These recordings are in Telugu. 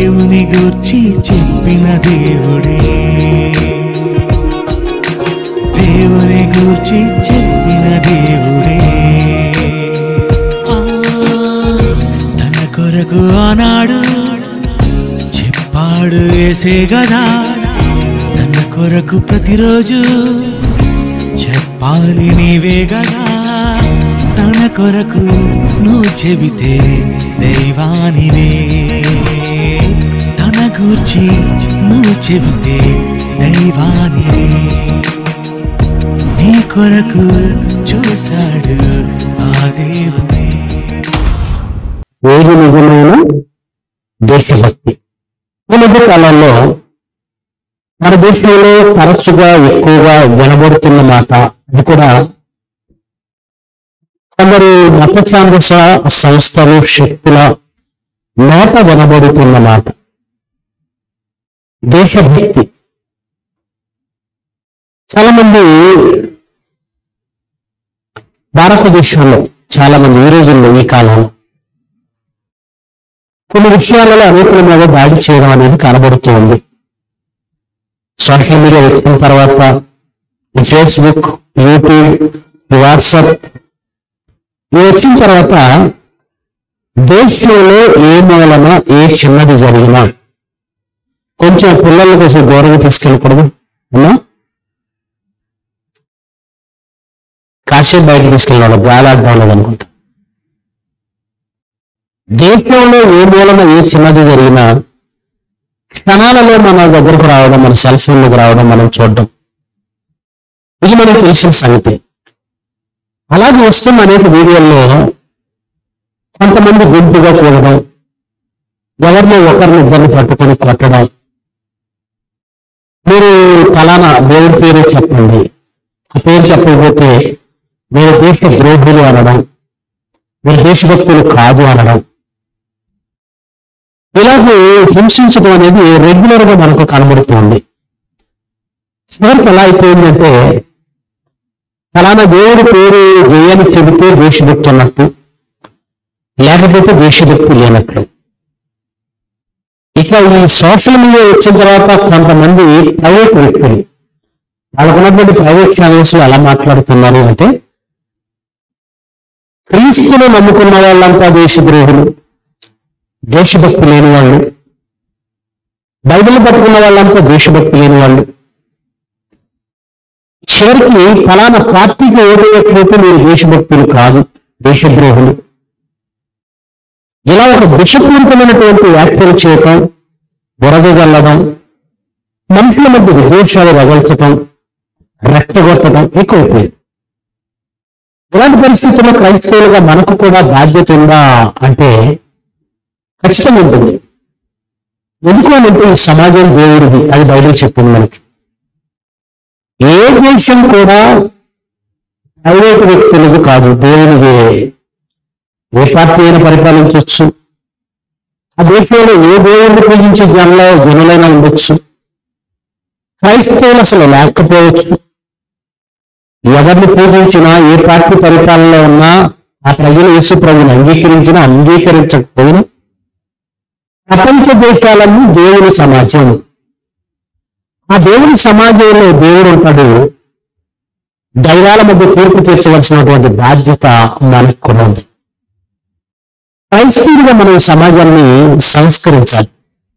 దేవుని గూర్చి చెప్పిన దేవుడే దేవుని గూర్చి చెప్పిన దేవుడే ఆ, తన కొరకు ఆనాడు చెప్పాడు వేసే గదా తన కొరకు ప్రతిరోజు చెప్పాలి నీవే గదా తన కొరకు నువ్వు చెబితే దైవానివే తన గూర్చి నువ్వు చెబితే దైవానివే నీ కొరకు చూశాడు ఆ దేవుడే ఏది నిజమైన దేశభక్తి ఈ మధ్య కాలంలో మన దేశంలో తరచుగా ఎక్కువగా వినబడుతున్న మాట అది కూడా కొందరు మత ఛాందస సంస్థలు శక్తుల నోట వినబడుతున్న మాట దేశభక్తి చాలా మంది భారతదేశంలో చాలా మంది ఈ రోజుల్లో ఈ కాలంలో కొన్ని విషయాలలో అనేకుల మీద దాడి చేయడం అనేది కనబడుతూ ఉంది సోషల్ మీడియా వచ్చిన తర్వాత ఈ ఫేస్బుక్ యూట్యూబ్ ఈ వాట్సాప్ ఇవి వచ్చిన తర్వాత దేశంలో ఏ మూలన ఏ చిన్నది జరిగినా కొంచెం పిల్లల కోసం దూరంగా తీసుకెళ్ళకూడదు అవునా కాసేపు బయట తీసుకెళ్ళినాడు గాలాడడం లేదనుకుంటా దేశంలో ఏ మూలన ఏ చిన్నది జరిగినా క్షణాలలో మన దగ్గరకు రావడం మన సెల్ ఫోన్లకు రావడం మనం చూడడం ఇది మనకు తెలిసిన సంగతి అలాగే వస్తున్న అనేక వీడియోల్లో కొంతమంది గుంపుగా కూడడం ఎవరినో ఒకరిని ఇద్దరిని పట్టుకొని కొట్టడం మీరు ఫలానా దేవుడి పేరు చెప్పండి ఆ పేరు చెప్పకపోతే మీరు దేశ ద్రోహులు అనడం మీరు దేశభక్తులు కాదు అనడం ఇలాగే హింసించడం అనేది రెగ్యులర్ గా మనకు కనబడుతుంది చివరికి ఎలా అయిపోయిందంటే ఫలానా దేవుడి పేరు జయని చెబితే దేశభక్తి ఉన్నట్టు లేకపోతే దేశభక్తి లేనట్లు ఇక ఈ సోషల్ మీడియా వచ్చిన తర్వాత కొంతమంది ప్రైవేట్ వ్యక్తులు వాళ్ళకున్నటువంటి ప్రైవేట్ ఛానల్స్ లో ఎలా మాట్లాడుతున్నారు అంటే క్రీస్తును నమ్ముకున్న వాళ్ళంతా దేశద్రోహులు దేశభక్తి లేని వాళ్ళు బైబిల్ పట్టుకున్న వాళ్ళంతా దేశభక్తి లేని వాళ్ళు చివరికి ఫలానా పార్టీకి ఓటేయకపోతే మీరు దేశభక్తులు కాదు దేశద్రోహులు ఇలా ఒక విషపూరితమైనటువంటి వ్యాఖ్యలు చేయటం బురదగల్లడం మనుషుల మధ్య విద్వేషాలు రగల్చటం రెచ్చగొట్టడం ఎక్కువైపోయింది ఇలాంటి పరిస్థితుల్లో క్రైస్తవులుగా మనకు కూడా బాధ్యత ఉందా అంటే ఖచ్చితంగా ఉంటుంది ఎందుకు అని అంటే ఈ సమాజం దేవుడిది అది బయటకు చెప్పింది మనకి ఏ దేశం కూడా ప్రైవేట్ వ్యక్తులకు కాదు దేవునిది ఏ పార్టీ అయినా పరిపాలించవచ్చు ఆ దేశంలో ఏ దేవుడిని పూజించే జనంలో జనులైనా ఉండొచ్చు క్రైస్తవులు అసలు లేకపోవచ్చు ఎవరిని పూజించినా ఏ పార్టీ పరిపాలనలో ఉన్నా ఆ ప్రజలు యేసు ప్రభుని అంగీకరించినా అంగీకరించకపోయినా ప్రపంచ దేశాలన్నీ దేవుని సమాజం ఆ దేవుని సమాజంలో దేవుడు ఉంటాడు దైవాల మధ్య తీర్పు తీర్చవలసినటువంటి బాధ్యత మనకు కూడా ఉంది క్రైస్తవులుగా మనం ఈ సమాజాన్ని సంస్కరించాలి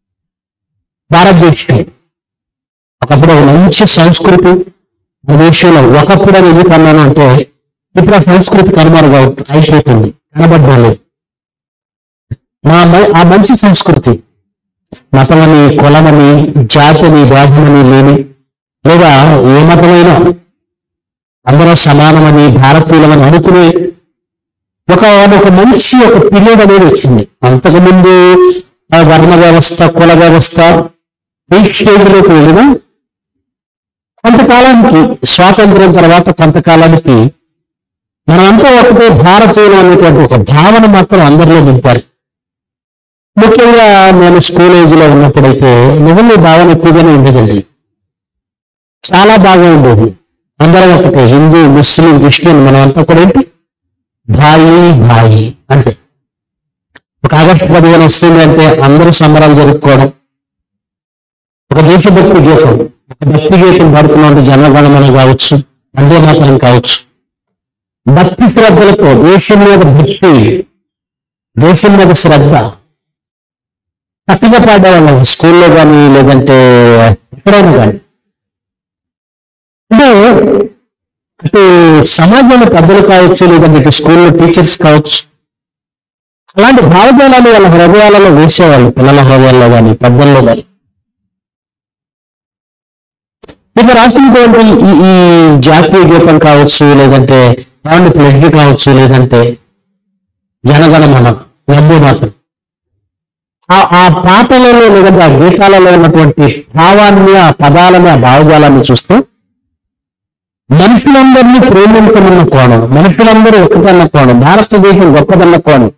భారతదేశం ఒకప్పుడు ఒక మంచి సంస్కృతి ఆ దేశంలో ఒకప్పుడు అని ఎందుకు అన్నాను అంటే ఇప్పుడు ఆ సంస్కృతి కనుమరుగు అయిపోతుంది కనబడడం లేదు మా మ- ఆ మంచి సంస్కృతి మతమని కులమని జాతిని భేదమని లేని లేదా ఏ మతమైనా అందరూ సమానమని భారతీయులమని అనుకునే ఒక ఒక మంచి ఒక పీరియడ్ అనేది వచ్చింది అంతకుముందు ఆ వర్ణ వ్యవస్థ కుల వ్యవస్థ ఈ స్టేజ్లోకి వెళ్ళిన కొంతకాలానికి స్వాతంత్రం తర్వాత కొంతకాలానికి మనమంతా ఒకటే భారతీయులు అనేటువంటి ఒక భావన మాత్రం అందరిలో నింపారు ముఖ్యంగా నేను స్కూల్ ఏజ్ లో ఉన్నప్పుడైతే నిజంగా ఈ భావన ఎక్కువగానే ఉండేదండి చాలా బాగా ఉండేది అందరం ఒకటే హిందూ ముస్లిం క్రిస్టియన్ మనం అంతా కూడా ఏంటి భాయి భాయి అంతే ఒక ఆగస్టు పదిహేను వస్తుంది అంటే అందరూ సంబరాలు జరుపుకోవడం ఒక దేశభక్తి గీతం ఒక భక్తి గీతం పాడుతున్నట్టు జనగణమన కావచ్చు వందే మాతరం కావచ్చు భక్తి శ్రద్ధలతో దేశం మీద భక్తి దేశం మీద శ్రద్ధ చక్కగా పాడేవాళ్ళం స్కూల్లో కానీ లేదంటే ఎక్కడైనా కానీ అంటే అటు సమాజంలో పెద్దలు కావచ్చు లేదంటే ఇటు స్కూల్లో టీచర్స్ కావచ్చు అలాంటి భావజాలాలు వాళ్ళ హృదయాలలో వేసేవాళ్ళు పిల్లల హృదయాల్లో కానీ పెద్దల్లో కానీ ఇక రాసినటువంటి ఈ ఈ జాతీయ గీతం కావచ్చు లేదంటే ఏమంటే ప్లెడ్జ్ కావచ్చు లేదంటే జనగణమన వందే మాత్రం ఆ ఆ పాటలలో లేదంటే ఆ గీతాలలో ఉన్నటువంటి భావాన్ని ఆ పదాలని ఆ భావజాలాన్ని చూస్తే మనుషులందరినీ ప్రేమించమన్న కోణం మనుషులందరూ ఒకటన్న కోణం భారతదేశం గొప్పదన్న కోణం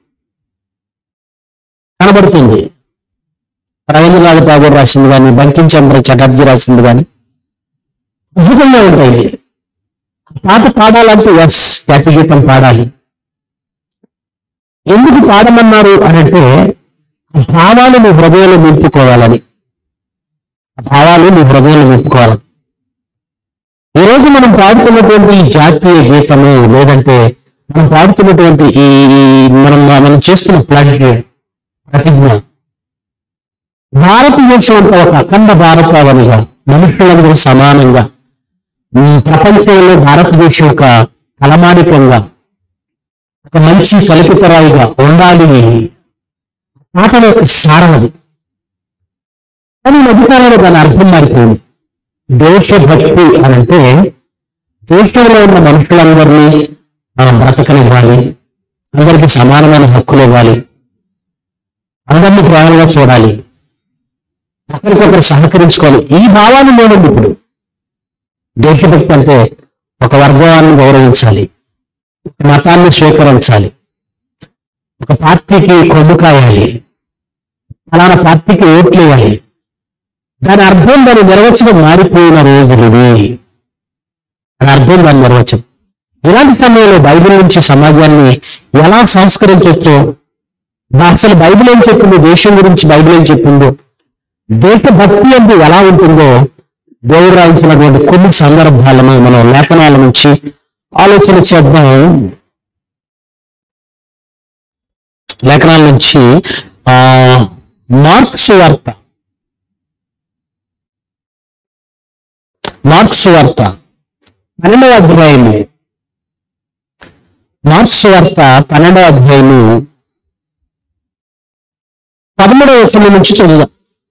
కనబడుతుంది రవీంద్రనాథ్ ఠాగూర్ రాసింది కానీ బంకిం చంద్ర చటర్జీ రాసింది కానీ అద్భుతంగా ఉంటాయి పాట పాడాలంటే ఎస్ జాతీయ గీతం పాడాలి ఎందుకు పాడమన్నారు అని అంటే ఆ భావాలు మీ హృదయంలో నింపుకోవాలని ఆ భావాలు మీ హృదయంలో నింపుకోవాలి ఈ రోజు మనం పాడుతున్నటువంటి ఈ జాతీయ గీతము లేదంటే మనం పాడుతున్నటువంటి ఈ ఈ మనం మనం చేస్తున్న ప్లడ్జ్ ప్రతిజ్ఞ భారతదేశం అంతా ఒక అఖండ భారతావనిగా మనుషులందరూ సమానంగా ఈ ప్రపంచంలో భారతదేశం ఒక తలమానికంగా ఒక మంచి కల్పితరాయిగా ఉండాలి పాటల యొక్క సారం అది కానీ ఈ మధ్యకాలంలో దాని అర్థం మారిపోయింది దేశభక్తి అని అంటే దేశంలో ఉన్న మనుషులందరినీ మనం బ్రతకనివ్వాలి అందరికీ సమానమైన హక్కులు ఇవ్వాలి అందరినీ ప్రేమగా చూడాలి ఒకరికొకరు సహకరించుకోవాలి ఈ భావాన్ని లేదండి ఇప్పుడు దేశభక్తి అంటే ఒక వర్గాన్ని గౌరవించాలి ఒక మతాన్ని స్వీకరించాలి ఒక పార్టీకి కొమ్ము కాయాలి అలానా పార్టీకి ఓట్లు వేయాలి దాని అర్థం దాని నిర్వచనం మారిపోయిన రోజులు ఇవి దాని అర్థం దాని నిర్వచనం ఇలాంటి సమయంలో బైబిల్ నుంచి సమాజాన్ని ఎలా సంస్కరించవచ్చో అసలు బైబిల్ ఏం చెప్పిందో దేశం గురించి బైబిల్ ఏం చెప్పిందో దేశభక్తి అంటే ఎలా ఉంటుందో దేవుడు రాయించినటువంటి కొన్ని సందర్భాలను మనం లేఖనాల నుంచి ఆలోచన చేద్దాం లేఖనాల నుంచి ఆ మార్క్స్ వార్త మార్క్స్ వార్త పన్నెండవ అధ్యాయము మార్క్స్ వార్త పన్నెండవ అధ్యాయము పదమూడవ వచనం నుంచి చదువుదాం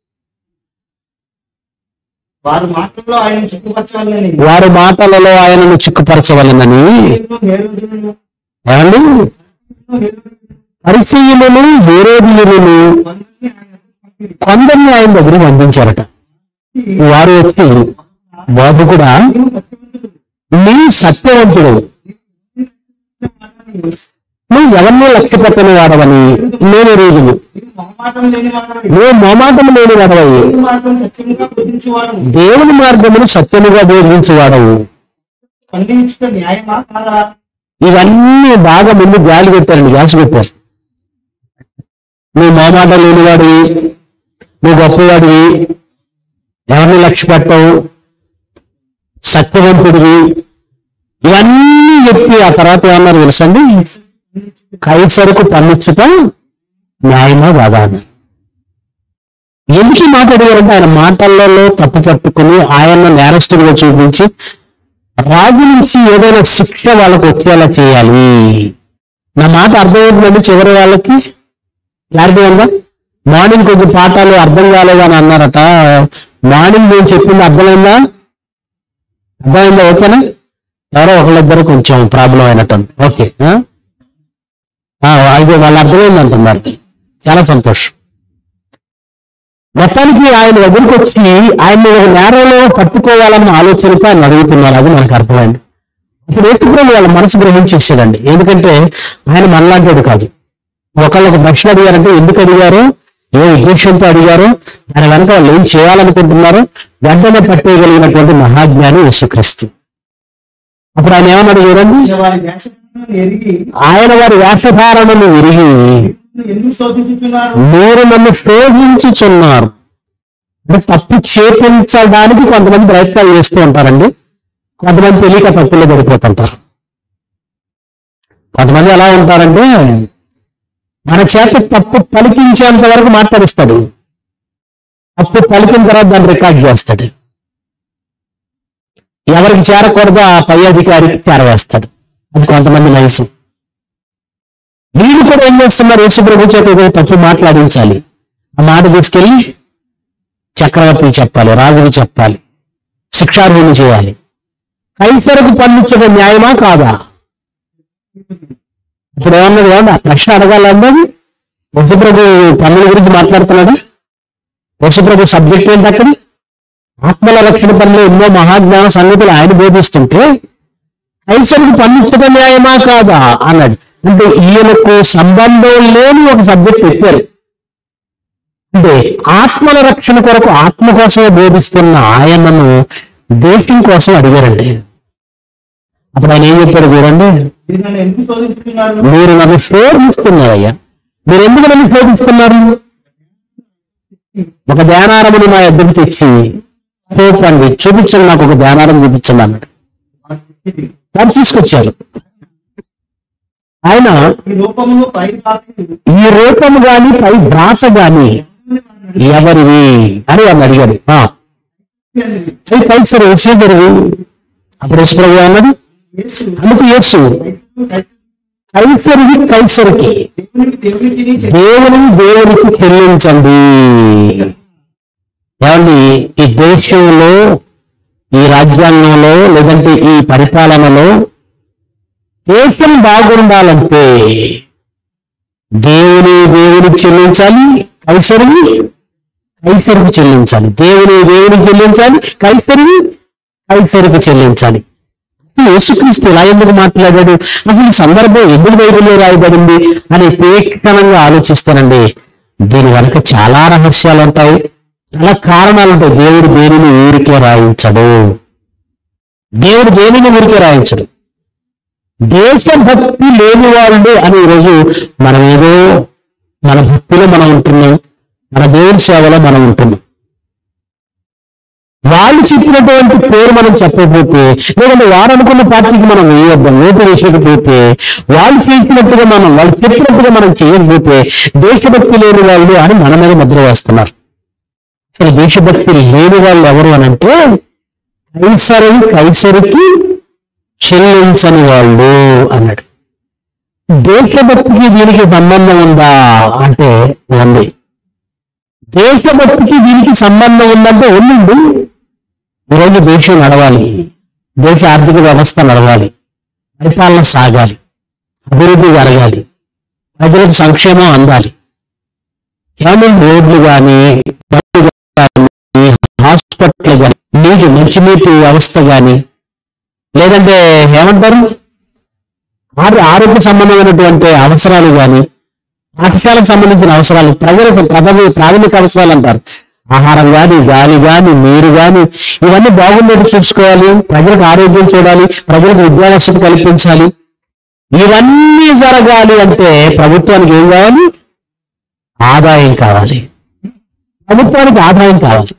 వారి మాటల్లో ఆయన చుట్టుపరచాలని వారి మాటలలో ఆయనను చిక్కుపరచవలనని హేరోదులను ఏమండి పరిచయులను హేరోదీయులను కొందరిని ఆయన దగ్గర పంపించారట వారు వచ్చి బోధకుడా నీ సత్యవంతుడు నువ్వు ఎవరిని లక్ష్య పెట్టని వాడవని నేను రోజులు మొహమాటం లేని వాడు నువ్వు మొమాటం లేని వాడవని మార్గం సత్యంగా బోధించేవాడు దేవుని మార్గమును సత్యముగా బోధించువాడవు ఖండించుట న్యాయమా కాదా ఇవన్నీ బాగా ముందు గాలి పెట్టారండి గ్యాస్ పెట్టారు నువ్వు మొహమాట లేనివాడివి నువ్వు గొప్పవాడివి ఎవరిని లక్ష్య పెట్టవు సత్యవంతుడివి ఇవన్నీ చెప్పి ఆ తర్వాత ఏమన్నారు తెలుసండి కైసరకు పన్నిచ్చుట న్యాయమా కాదా అన్నారు ఎందుకు ఈ మాట అడిగారంటే ఆయన మాటలలో తప్పు పట్టుకుని ఆయన నేరస్తుడిగా చూపించి రాజు నుంచి ఏదైనా శిక్ష వాళ్ళకు వచ్చేలా చేయాలి నా మాట అర్థమవుతుందండి చివరి వాళ్ళకి క్లారిటీ ఉందా మార్నింగ్ కొంచెం పాఠాలు అర్థం కాలేదు అని అన్నారట మార్నింగ్ నేను చెప్పింది అర్థమైందా అర్థమైందా ఓకేనా ఎవరో ఒకళ్ళిద్దరు కొంచెం ప్రాబ్లం అయినట్టు ఓకే ఆ? ఆ, అయితే వాళ్ళు అర్థమైంది అంటున్నారు చాలా సంతోషం మొత్తానికి ఆయన దగ్గరికి వచ్చి ఆయన ఒక నేరంలో పట్టుకోవాలన్న ఆలోచనతో ఆయన అడుగుతున్నారు అది మనకు అర్థమైంది ఇప్పుడు ఏసుప్రభు వాళ్ళ మనసు గ్రహించేసాడండి ఎందుకంటే ఆయన మనలాంటివాడు కాదు ఒకళ్ళు ఒక ప్రశ్న అడిగారంటే ఎందుకు అడిగారు ఏ ఉద్దేశంతో అడిగారు దాని వెనక వాళ్ళు ఏం చేయాలనుకుంటున్నారు వెంటనే పట్టేయగలిగినటువంటి మహాజ్ఞాని యేసుక్రీస్తు అప్పుడు ఆయన ఏమన్నాడు చూడండి వారి వేషధారణను ఎరిగి ఆయన వారి వేషధారణను విరిగి ఎందుకు శోధించుతున్నారు మీరు నన్ను శోధించుచున్నారు అంటే తప్పు చేపించడానికి కొంతమంది ప్రయత్నాలు చేస్తూ ఉంటారండి కొంతమంది తెలియక తప్పుల్లో పడిపోతుంటారు కొంతమంది ఎలా ఉంటారంటే మన చేత తప్పు పలికించేంత వరకు మాట్లాడిస్తాడు తప్పు పలికిన తర్వాత దాన్ని రికార్డ్ చేస్తాడు ఎవరికి చేరకూడదో ఆ పై అధికారికి చేరవేస్తాడు అది కొంతమంది నైసం వీళ్ళు కూడా ఏం చేస్తున్నారు యేసు ప్రభు చేత ఏదో తప్పు మాట్లాడించాలి ఆ మాట తీసుకెళ్లి చక్రవర్తికి చెప్పాలి రాజుకి చెప్పాలి శిక్షార్హుని చేయాలి కైసరకు పన్నించడం న్యాయమా కాదా ఇప్పుడు ఏమన్నది ఏమన్నా ప్రశ్న అడగాలన్నది యశుప్రభు పన్నుల గురించి మాట్లాడుతున్నాడా యశుప్రభు సబ్జెక్ట్ ఏంటి అక్కడ ఆత్మల రక్షణ పనులు ఎన్నో మహాజ్ఞాన సంగతులు ఆయన బోధిస్తుంటే కైసరికి పన్నించడం న్యాయమా కాదా అన్నాడు అంటే ఈయనకు సంబంధం లేని ఒక సబ్జెక్ట్ పెట్టారు అంటే ఆత్మల రక్షణ కొరకు ఆత్మ కోసమే బోధిస్తున్న ఆయనను దేశం కోసం అడిగారండి అప్పుడు ఆయన ఏం చెప్పారు చూడండి మీరు నన్ను ఎందుకు శోధించుతున్నారు మీరు నన్ను శోధిస్తున్నారయ్యా మీరు ఎందుకు నన్ను శోధిస్తున్నారు ఒక ధ్యానారమును నా ఎద్దకు తెచ్చి చూపండి చూపించండి నాకు ఒక ధ్యానారం చూపించండి అన్నాడు వారు తీసుకొచ్చారు ఆయన ఈ రూపంలో పై పాత్ర ఈ రూపము గాని పై భ్రాత గాని ఎవరివి అని ఆయన అడిగాడు ఆ, అది కైసరు సీదరువి అప్పుడు యశ్వరవు అన్నాడు అందుకు యేసు కైసరికి కైసరికి దేవునికి దేవునికి చె- దేవుని దేవునికి చెల్లించండి ఏమండి ఈ దేశంలో ఈ రాజ్యాంగంలో లేదంటే ఈ పరిపాలనలో దేశం బాగుండాలంటే దేవుని దేవునికి చెల్లించాలి కైసరిని కైసరికి చెల్లించాలి దేవుని దేవునికి చెల్లించాలి కైసరిని కైసరికి చెల్లించాలి యేసుక్రీస్తు ఇలా ఎందుకు మాట్లాడాడు అసలు ఈ సందర్భం ఎందుకు బైబిల్లో రాయబడింది అని తీక్షణంగా ఆలోచిస్తానండి దీని వెనక చాలా రహస్యాలు ఉంటాయి చాలా కారణాలు ఉంటాయి దేవుడు దేనిని ఊరికే రాయించడు దేవుడు దేనిని ఊరికే రాయించడు దేశభక్తి లేని వాళ్ళు అని ఈరోజు మనం ఏదో మన భక్తిలో మనం ఉంటున్నాం మన దేవుని సేవలో మనం ఉంటున్నాం వాళ్ళు చెప్పినటువంటి పేరు మనం చెప్పకపోతే లేదంటే వారు అనుకున్న పార్టీకి మనం వేయొద్దాం ఓటు వేసకపోతే వాళ్ళు చేసినట్టుగా మనం వాళ్ళు చెప్పినట్టుగా మనం చేయకపోతే దేశభక్తి లేని వాళ్ళు అని మన మీద ముద్ర వేస్తున్నారు అసలు దేశభక్తి లేని వాళ్ళు ఎవరు అని అంటే కైసరి కైసరికి చెల్లించని వాళ్ళు అన్నాడు దేశభక్తికి దీనికి సంబంధం ఉందా అంటే ఉంది దేశభక్తికి దీనికి సంబంధం ఉందంటే ఉందండి ఈరోజు దేశం నడవాలి దేశ ఆర్థిక వ్యవస్థ నడవాలి పరిపాలన సాగాలి అభివృద్ధి జరగాలి ప్రజలకు సంక్షేమం అందాలి ఏమైనా రోడ్లు కానీ బళ్ళు కానీ హాస్పిటల్ కానీ నీటి మంచినీటి వ్యవస్థ కానీ లేదంటే ఏమంటారు ఆరు ఆరోగ్య సంబంధమైనటువంటి అవసరాలు కానీ పాఠశాలకు సంబంధించిన అవసరాలు ప్రజలకు ప్రథమ ప్రాథమిక అవసరాలు అంటారు ఆహారం కానీ గాలి కానీ నీరు కానీ ఇవన్నీ బాగుండేట్టు చూసుకోవాలి ప్రజలకు ఆరోగ్యం చూడాలి ప్రజలకు విద్యావసతి కల్పించాలి ఇవన్నీ జరగాలి అంటే ప్రభుత్వానికి ఏం కావాలి ఆదాయం కావాలి ప్రభుత్వానికి ఆదాయం కావాలి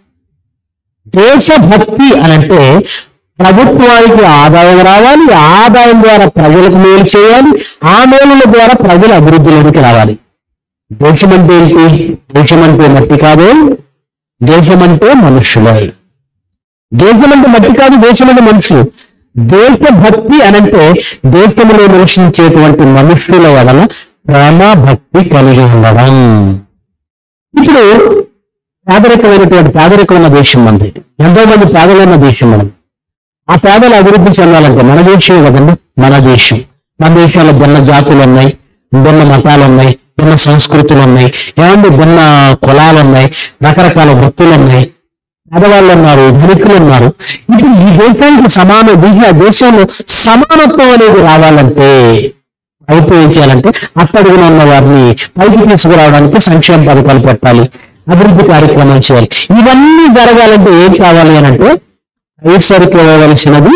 దేశభక్తి అని అంటే ప్రభుత్వానికి ఆదాయం రావాలి ఆదాయం ద్వారా ప్రజలకు మేలు చేయాలి ఆ మేలుల ద్వారా ప్రజల అభివృద్ధిలోనికి రావాలి దేశం అంటే ఏంటి దేశం అంటే మట్టి కాదు దేశం అంటే మనుషులే దేశం అంటే మట్టి కాదు దేశం అంటే మనుషులు దేశభక్తి అని అంటే దేశంలో నివసించేటువంటి మనుషుల వలన ప్రేమ భక్తి కలిగి ఉండడం ఇప్పుడు పేదరికమైనటువంటి పేదరికం ఉన్న దేశం మంది ఎంతో మంది పేదలు ఉన్న దేశం మనం ఆ పేదలు అభివృద్ధి చెందాలంటే మన దేశం కదండి మన దేశం మన దేశంలో భిన్న జాతులు ఉన్నాయి భిన్న మతాలు ఉన్నాయి భిన్న సంస్కృతులు ఉన్నాయి ఏమంటే భిన్న కులాలు ఉన్నాయి రకరకాల వృత్తులు ఉన్నాయి పేదవాళ్ళు ఉన్నారు ధనికులు ఉన్నారు ఇప్పుడు ఈ దేశానికి సమాన దేశ దేశంలో సమానత్వం అనేది రావాలంటే ప్రభుత్వం ఏం చేయాలంటే అట్టడుగున ఉన్న వారిని పైకి తీసుకురావడానికి సంక్షేమ పథకాలు పెట్టాలి అభివృద్ధి కార్యక్రమాలు చేయాలి ఇవన్నీ జరగాలంటే ఏం కావాలి అని అంటే కైసరికి ఇవ్వవలసినది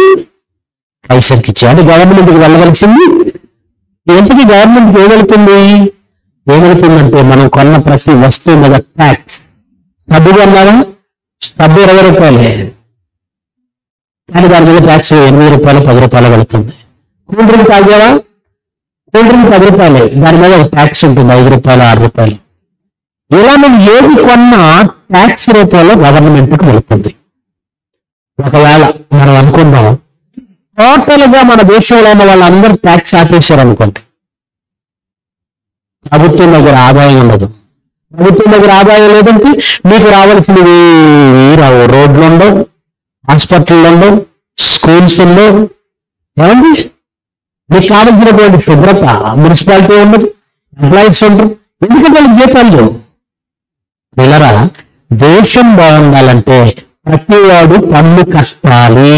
కైసరికి ఇచ్చేది గవర్నమెంట్కి వెళ్ళవలసింది ఎంతకి గవర్నమెంట్కి ఏం వెళ్తుంది ఏమవుతుందంటే మనం కొన్న ప్రతి వస్తువు మీద ట్యాక్స్ సబ్బు కొన్నారా సబ్బు ఇరవై రూపాయలే కానీ దాని మీద ట్యాక్స్ ఎనిమిది రూపాయలు పది రూపాయలు వెళుతుంది కూల్ డ్రింక్ తాగావా కూల్ డ్రింక్ పది రూపాయలే దాని మీద ఒక ట్యాక్స్ ఉంటుంది ఐదు రూపాయలు ఆరు రూపాయలు ఇలా నువ్వు ఏది కొన్నా ట్యాక్స్ రూపంలో గవర్నమెంట్కి వెళుతుంది ఒకవేళ మనం అనుకుందాం టోటల్ గా మన దేశంలో ఉన్న వాళ్ళందరూ ట్యాక్స్ ఆపేశారు అనుకోండి ప్రభుత్వం దగ్గర ఆదాయం ఉండదు ప్రభుత్వం దగ్గర ఆదాయం లేదంటే మీకు రావాల్సినవి ఏవీ రావు రోడ్లు ఉండవు హాస్పిటల్ ఉండవు స్కూల్స్ ఉండవు ఏమండి మీకు కావలసినటువంటి శుభ్రత మున్సిపాలిటీ ఉండదు ఎంప్లాయీస్ ఉండరు ఎందుకంటే వాళ్ళకి జీతాలు లేవు పిల్లరా దేశం బాగుండాలంటే ప్రతివాడు పన్ను కట్టాలి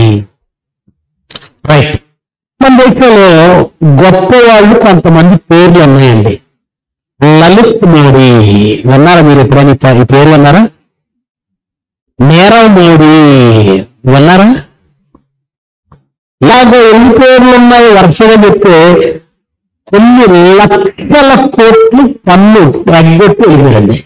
రైట్ మన దేశంలో గొప్ప వాళ్ళు కొంతమంది పేర్లు ఉన్నాయండి లలిత్ మోడీ విన్నారా మీరు ఎప్పుడైనా ఈ పే- ఈ పేరు విన్నారా నీరవ్ మోడీ విన్నారా ఇలాగ ఎన్ని పేర్లు ఉన్నాయి వరుసగా చెప్తే కొన్ని లక్షల కోట్లు పన్ను తగ్గట్టు వెళ్ళిపోయింది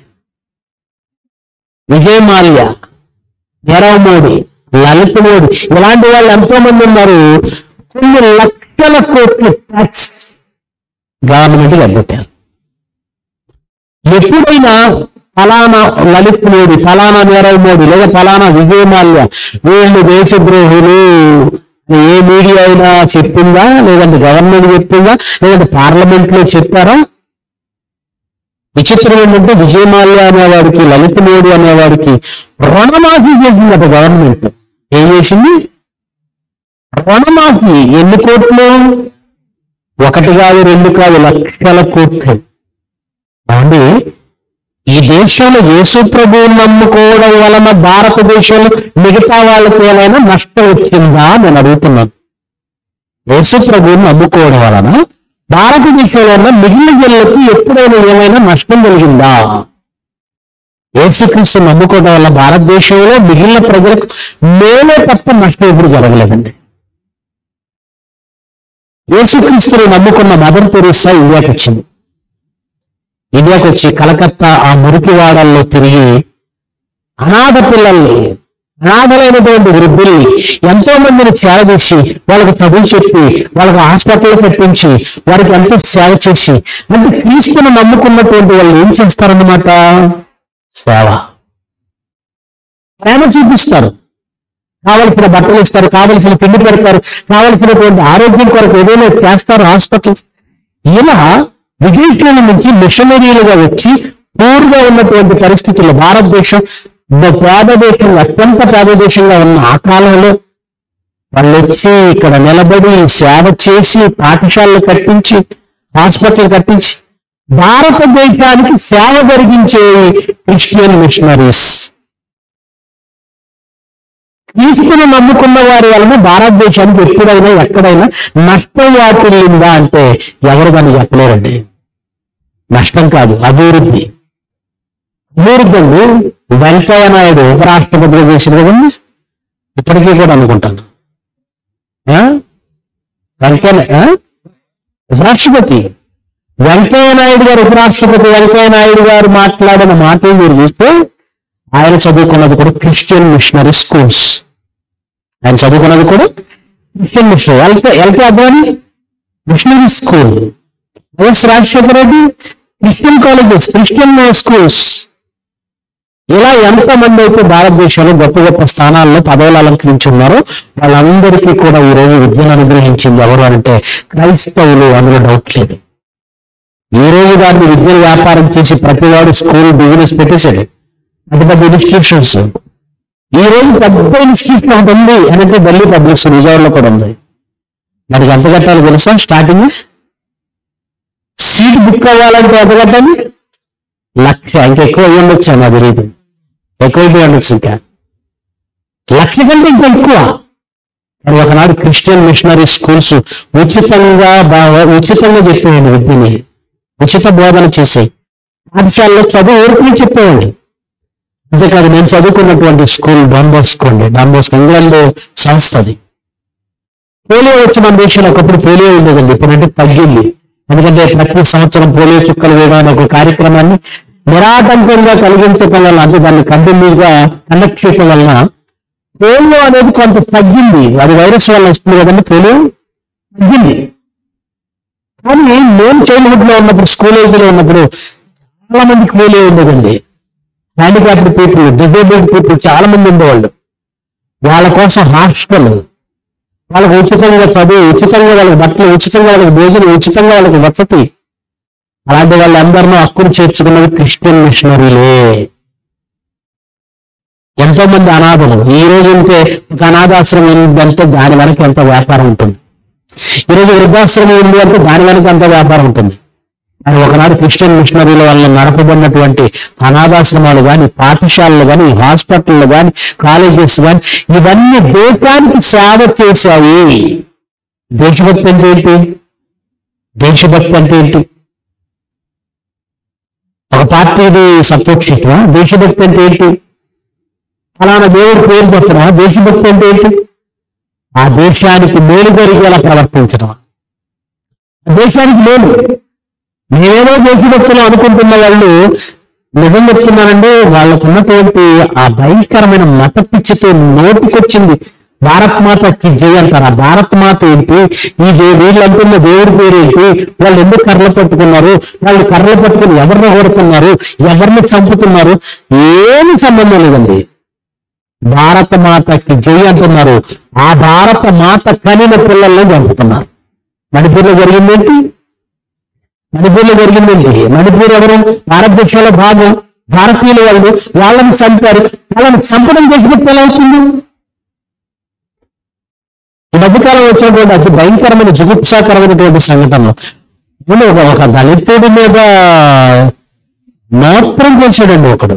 విజయ్ మాల్యా నీరవ్ మోడీ లలిత్ మోడీ ఇలాంటి వాళ్ళు ఎంతో మంది ఉన్నారు కొన్ని లక్షల కోట్లు ట్యాక్స్ గవర్నమెంట్ తగ్గట్టారు ఎప్పుడైనా ఫలానా లలిత్ మోడీ ఫలానా నీరవ్ మోడీ లేదా ఫలానా విజయ్ మాల్యా వీళ్ళు దేశద్రోహులు ఏ మీడియా అయినా చెప్పిందా లేదంటే గవర్నమెంట్ చెప్పిందా లేదంటే పార్లమెంట్ లో చెప్పారా విచిత్రం ఏంటంటే విజయ్ మాల్యా అనేవాడికి లలిత్ మోడీ అనేవాడికి రుణమాఫీ చేసిందట గవర్నమెంట్ ఏం చేసింది రుణమాఫీ ఎన్ని కోట్లు ఒకటి కాదు రెండు కాదు లక్షల కోట్లు అండి ఈ దేశంలో యేసు ప్రభువుని నమ్ముకోవడం వలన భారతదేశంలో మిగతా వాళ్ళకి ఏమైనా నష్టం వచ్చిందా అని నేను అడుగుతున్నాను యేసు ప్రభువుని నమ్ముకోవడం వలన భారతదేశంలో ఉన్న మిగిలిన జిల్లకు ఎప్పుడైనా ఏమైనా నష్టం కలిగిందా యేసుక్రీస్తు నమ్ముకోవడం వల్ల భారతదేశంలో మిగిలిన ప్రజలకు మేలే తప్ప నష్టం ఎప్పుడు జరగలేదండి యేసుక్రీస్తుని నమ్ముకున్న మదర్ తెరీసా ఇండియాకి వచ్చింది ఇండియాకి వచ్చి కలకత్తా ఆ మురికి వాడల్లో తిరిగి అనాథ పిల్లల్ని అనాథలైనటువంటి వృద్ధుల్ని ఎంతో మందిని చేరదీసి వాళ్ళకి చదువు చెప్పి వాళ్ళకి హాస్పిటల్ పెట్టించి వారికి ఎంతో సేవ చేసి అంటే క్రీస్తుని నమ్ముకున్నటువంటి వాళ్ళు ఏం చేస్తారన్నమాట సేవ ప్రేమ చూపిస్తారు కావలసిన బట్టలు ఇస్తారు కావలసిన తిండి పెడతారు కావలసినటువంటి ఆరోగ్యం కొరకు ఏదైనా చేస్తారు హాస్పిటల్ ఇలా విదేశాల నుంచి మిషనరీలుగా వచ్చి పూర్గా ఉన్నటువంటి పరిస్థితుల్లో భారతదేశం ద- పేద దేశం అత్యంత పేద దేశంగా ఉన్న ఆ కాలంలో వాళ్ళు వచ్చి ఇక్కడ నిలబడి సేవ చేసి పాఠశాలలు కట్టించి హాస్పిటల్ కట్టించి భారతదేశానికి సేవ జరిగించే క్రిస్టియన్ మిషనరీస్ క్రీస్తుని నమ్ముకున్న వారి వలన భారతదేశానికి ఎప్పుడైనా ఎక్కడైనా నష్టం వాటిల్లిందా అంటే ఎవరు దాన్ని చెప్పలేరండి నష్టం కాదు అభివృద్ధి అభివృద్ధి అండి వెంకయ్య నాయుడు ఉపరాష్ట్రపతిగా చేసిన కదండి ఇప్పటికీ కూడా అనుకుంటాను ఆ? వెంకయ్య ఆ? ఉపరాష్ట్రపతి వెంకయ్య నాయుడు గారు ఉపరాష్ట్రపతి వెంకయ్య నాయుడు గారు మాట్లాడిన మాటలు మీరు చూస్తే ఆయన చదువుకున్నది కూడా క్రిస్టియన్ మిషనరీ స్కూల్స్ ఆయన చదువుకున్నది కూడా Christian missionary L K L K Advani missionary school Y S Rajasekhara Reddy Christian colleges Christian schools ఇలా ఎంతమంది అయితే భారతదేశంలో గొప్ప గొప్ప స్థానాల్లో పదవులు అలంకరించి ఉన్నారో వాళ్ళందరికీ కూడా ఈ రోజు విద్యను అనుగ్రహించింది ఎవరు అంటే క్రైస్తవులు అందులో డౌట్ లేదు ఈ రోజు దాన్ని విద్యను వ్యాపారం చేసి ప్రతివాడు స్కూల్ బిజినెస్ పెట్టేశాడు పెద్ద పెద్ద ఇన్స్టిట్యూషన్స్ ఈ రోజు పెద్ద ఇన్స్టిట్యూషన్ ఒకటి ఉంది అని అంటే ఢిల్లీ పబ్లిక్ విజయవాడలో కూడా ఉంది దానికి ఎంత కట్టాలో తెలుసా స్టార్టింగ్ సీట్ బుక్ అవ్వాలంటే ఎంత కట్టాలి లక్ష ఇంకా ఎక్కువ అయ్యి ఉండొచ్చు నాకు తెలియదు ఎక్కువ అయిపోయి ఉండొచ్చు ఇంకా లక్ష కంటే ఇంకా ఎక్కువ మరి ఒకనాడు క్రిస్టియన్ మిషనరీ స్కూల్స్ ఉచితంగా బాగా ఉచితంగా చెప్పేయండి విద్యని ఉచిత బోధన చేసాయి పాఠశాలలో చదువు ఊరికి చెప్పేవాళ్ళు అంతేకాదు నేను చదువుకున్నటువంటి స్కూల్ డాంబోస్కో అండి డాంబోస్కో ఇంగ్లాండ్ సంస్థ అది పోలియో వచ్చి మన దేశంలో ఒకప్పుడు పోలియో ఉండేదండి ఇప్పుడంటే తగ్గింది ఎందుకంటే ప్రతి సంవత్సరం పోలియో చుక్కలు వేయడం అనే ఒక కార్యక్రమాన్ని నిరాటంకంగా కలిగించడం వల్ల అంటే దాన్ని కంటిన్యూస్ గా కండక్ట్ చేయడం వలన పోలియో అనేది కొంత తగ్గింది అది వైరస్ వల్ల వస్తుంది కదండి పోలియో తగ్గింది కానీ నేను చైల్డ్హుడ్ లో ఉన్నప్పుడు స్కూల్ ఏజ్ లో ఉన్నప్పుడు చాలా మందికి పోలియో ఉండదండి హ్యాండిక్యాప్డ్ పీపుల్ డిజేబుల్డ్ పీపుల్ చాలా మంది ఉండేవాళ్ళు వాళ్ళ కోసం హాస్టల్ వాళ్ళకి ఉచితంగా చదువు ఉచితంగా వాళ్ళకి బట్టలు ఉచితంగా వాళ్ళకి భోజనం ఉచితంగా వాళ్ళకి వసతి అలాంటి వాళ్ళందరినూ హక్కును చేర్చుకున్నది క్రిస్టియన్ మిషనరీలే ఎంతో మంది అనాథలు ఈ రోజు ఉంటే ఒక అనాథాశ్రమం ఉందంటే దాని వెనక ఎంత వ్యాపారం ఉంటుంది ఈ రోజు వృద్ధాశ్రమం ఉంది అంటే దాని వెనక ఎంత వ్యాపారం ఉంటుంది మరి ఒకనాడు క్రిస్టియన్ మిషనరీల వల్ల నడపబడినటువంటి అనాథాశ్రమాలు కానీ పాఠశాలలు కానీ హాస్పిటళ్ళు కానీ కాలేజెస్ కానీ ఇవన్నీ దేశానికి సేవ చేశాయి దేశభక్తి అంటే ఏంటి దేశభక్తి అంటే ఏంటి ఒక పార్టీని సపోర్ట్ చేయటమా దేశభక్తి అంటే ఏంటి ఫలానా దేవుడి పేరు చెప్పడమా దేశభక్తి అంటే ఏంటి ఆ దేశానికి మేలు జరిగేలా ప్రవర్తించడం ఆ దేశానికి మేలు నేనేదో దేశభక్తులు అనుకుంటున్న వాళ్ళు నిజం చెప్తున్నానంటే వాళ్ళకు ఉన్నటువంటి ఆ భయంకరమైన మత పిచ్చితో నోటికొచ్చింది భారత్ మాతకి జై అంటారు ఆ భారత్ మాత ఏంటి ఈ దే- వీళ్ళు అంటున్న దేవుడి పేరు ఏంటి వాళ్ళు ఎందుకు కర్రలు పట్టుకున్నారు వాళ్ళు కర్రలు పట్టుకుని ఎవరిని కొడుతున్నారు ఎవరిని చంపుతున్నారు ఏమి సంబంధం లేదండి భారత మాతకి జై అంటున్నారు ఆ భారత మాత కనిన పిల్లల్ని చంపుతున్నారు మణిపూర్లో జరిగిందేంటి మణిపూర్లో జరిగిందేంటి మణిపూర్ ఎవరు భారతదేశంలో భాగం భారతీయులు వాళ్ళు వాళ్ళని చంపారు వాళ్ళని చంపడం దేశభక్తి ఎలా అవుతుంది ఈ మధ్యకాలం వచ్చినటువంటి అతి భయంకరమైన జుగుప్సాకరమైనటువంటి సంఘటనలు ముందు ఒక ఒక దళితుడి మీద మాత్రం చేశాడండి ఒకడు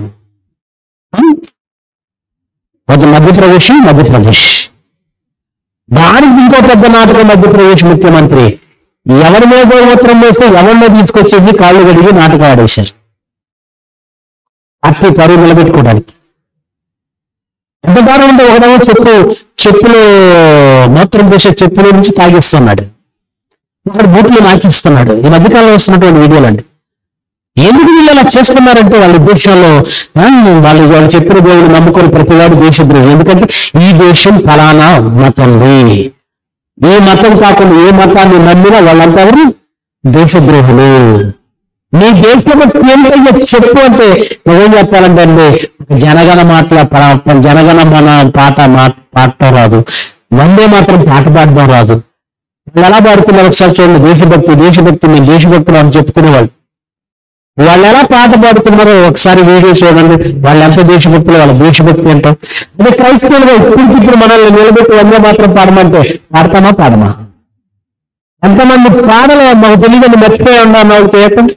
ఒక మధ్యప్రదేశ్ మధ్యప్రదేశ్ దానికి ఇంకో పెద్ద నాటకం మధ్యప్రదేశ్ ముఖ్యమంత్రి ఎవరి మీద గోమూత్రం వేస్తే ఎవరినో తీసుకొచ్చేసి కాళ్ళు కడిగి నాటకం ఆడేశారు పార్టీ పరువు నిలబెట్టుకోవడానికి ఎంత దారుణం అంటే ఒకడేమో చెప్పు చెప్పులు మూత్రం పోసే చెప్పుల నుంచి తాగిస్తున్నాడు ఒకడు బూట్లు నాకిస్తున్నాడు ఈ మధ్యకాలంలో వస్తున్నటువంటి వీడియోలు అండి ఎందుకు వీళ్ళు అలా చేస్తున్నారంటే వాళ్ళ ఉద్దేశాల్లో ఆ, వాళ్ళు వాళ్ళు చెప్పిన దేవుడు నమ్ముకొని ప్రతివాడు దేశద్రోహి ఎందుకంటే ఈ దేశం ఫలానా మతంది ఏ మతం కాకుండా ఏ మతాన్ని నమ్మినా వాళ్ళంతా ఎవరు దేశద్రోహులు నీ దేశభక్తి ఏంటో చెప్పు అంటే నువ్వేం చెప్పాలంటే అండి ఒక జనగణ మాటల ప- జనగణ మన పాట మా పాడటం రాదు వందే మాత్రం పాట పాడడం రాదు వాళ్ళు ఎలా పాడుతున్నారు ఒకసారి చూడండి దేశభక్తి దేశభక్తి నేను దేశభక్తులు అని చెప్పుకునేవాళ్ళు వాళ్ళు ఎలా పాట పాడుతున్నారో ఒకసారి వీడియో చూడండి వాళ్ళు ఎంత దేశభక్తులు వాళ్ళ దేశభక్తి ఏంటో అదే క్రైస్తవులుగా ఇప్పటికిప్పుడు మనల్ని నిలబెట్టి వందే మాత్రం పాడమంటే పాడతామా పాడమా ఎంతమంది పాడలు మాకు తెలియదని మర్చిపోయి ఉన్నాను నాకు చేయటం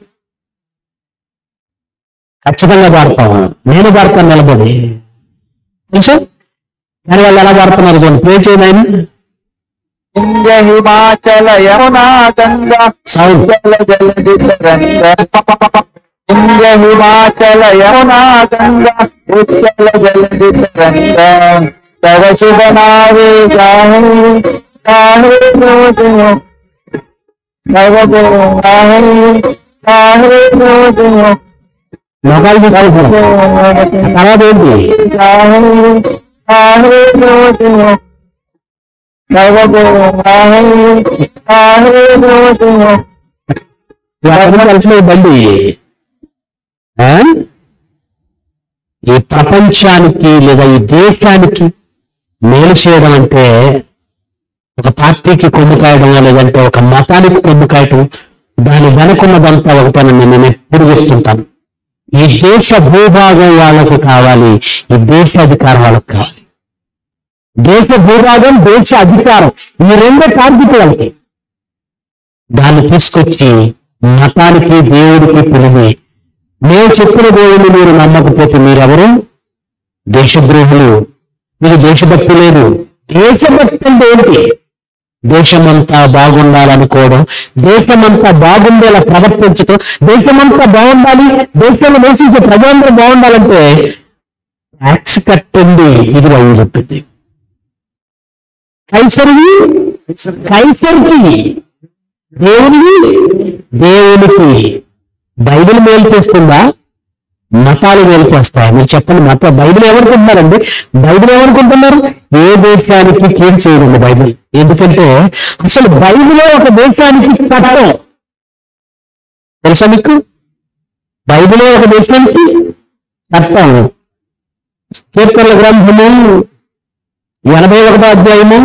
ఖచ్చితంగా పాడతాము నేను పాడతాను నిలబడి తెలుసా కానీ వాళ్ళు ఎలా పాడుతున్నారు చూడండి ప్రే చేయను ఆయన ఇంద్ర హిమాచల యమునా గంగా సౌండ్ జల జలధి తరంగ ఇంద్ర హిమాచల యమునా గంగా ఉజ్జల జలధి తరంగ తవ శుభ నావే గాహే గాహే రోజు తవ గో గాహే గాహే రోజు మొగాలు తీసుకోవాలి తర్వాత ఏంటి గాహే గాహే రోజు తవ గో గాహే గాహే రోజు ఎవరిని కలిసిన బండి ఆ? ఈ ప్రపంచానికి లేదా ఈ దేశానికి మేలు చేయడం అంటే ఒక పార్టీకి కొమ్ము కాయడం లేదంటే ఒక మతానికి కొమ్ము కాయటం దాని వెనుకున్నదంతా ఒకటేనని నేను ఎప్పుడు చెప్తుంటాను ఈ దేశ భూభాగం వాళ్ళకు కావాలి ఈ దేశ అధికారం వాళ్ళకి కావాలి దేశ భూభాగం దేశ అధికారం ఈ రెండే టార్గెట్ వాళ్ళకి దాన్ని తీసుకొచ్చి మతానికి దేవుడికి పిలివి మేము చెప్పిన దేవుడిని మీరు నమ్మకపోతే మీరెవరు దేశద్రోహులు మీకు దేశభక్తి లేదు దేశభక్తి అంటే ఏంటి దేశమంతా బాగుండాలనుకోవడం దేశమంతా బాగుండేలా ప్రవర్తించడం దేశమంతా బాగుండాలి దేశంలో నివసించే ప్రజలందరూ బాగుండాలంటే ట్యాక్స్ కట్టండి ఇది వాళ్ళు చెప్పింది కైసరివి కైసరికి దేవుని దేవునికి బైబిల్ మేలు చేస్తుందా మతాలు మేలు చేస్తాయి మీరు చెప్పండి మత బైబిల్ ఏమనుకుంటున్నారండి బైబిల్ ఏమనుకుంటున్నారు ఏ దేశానికి కీడు చేయదండి బైబిల్ ఎందుకంటే అసలు బైబిల్ ఒక దేశానికి చట్టం తెలుసా మీకు బైబిల్ ఒక దేశానికి చట్టం కీర్తనల గ్రంథము ఎనభై ఒకటో అధ్యాయము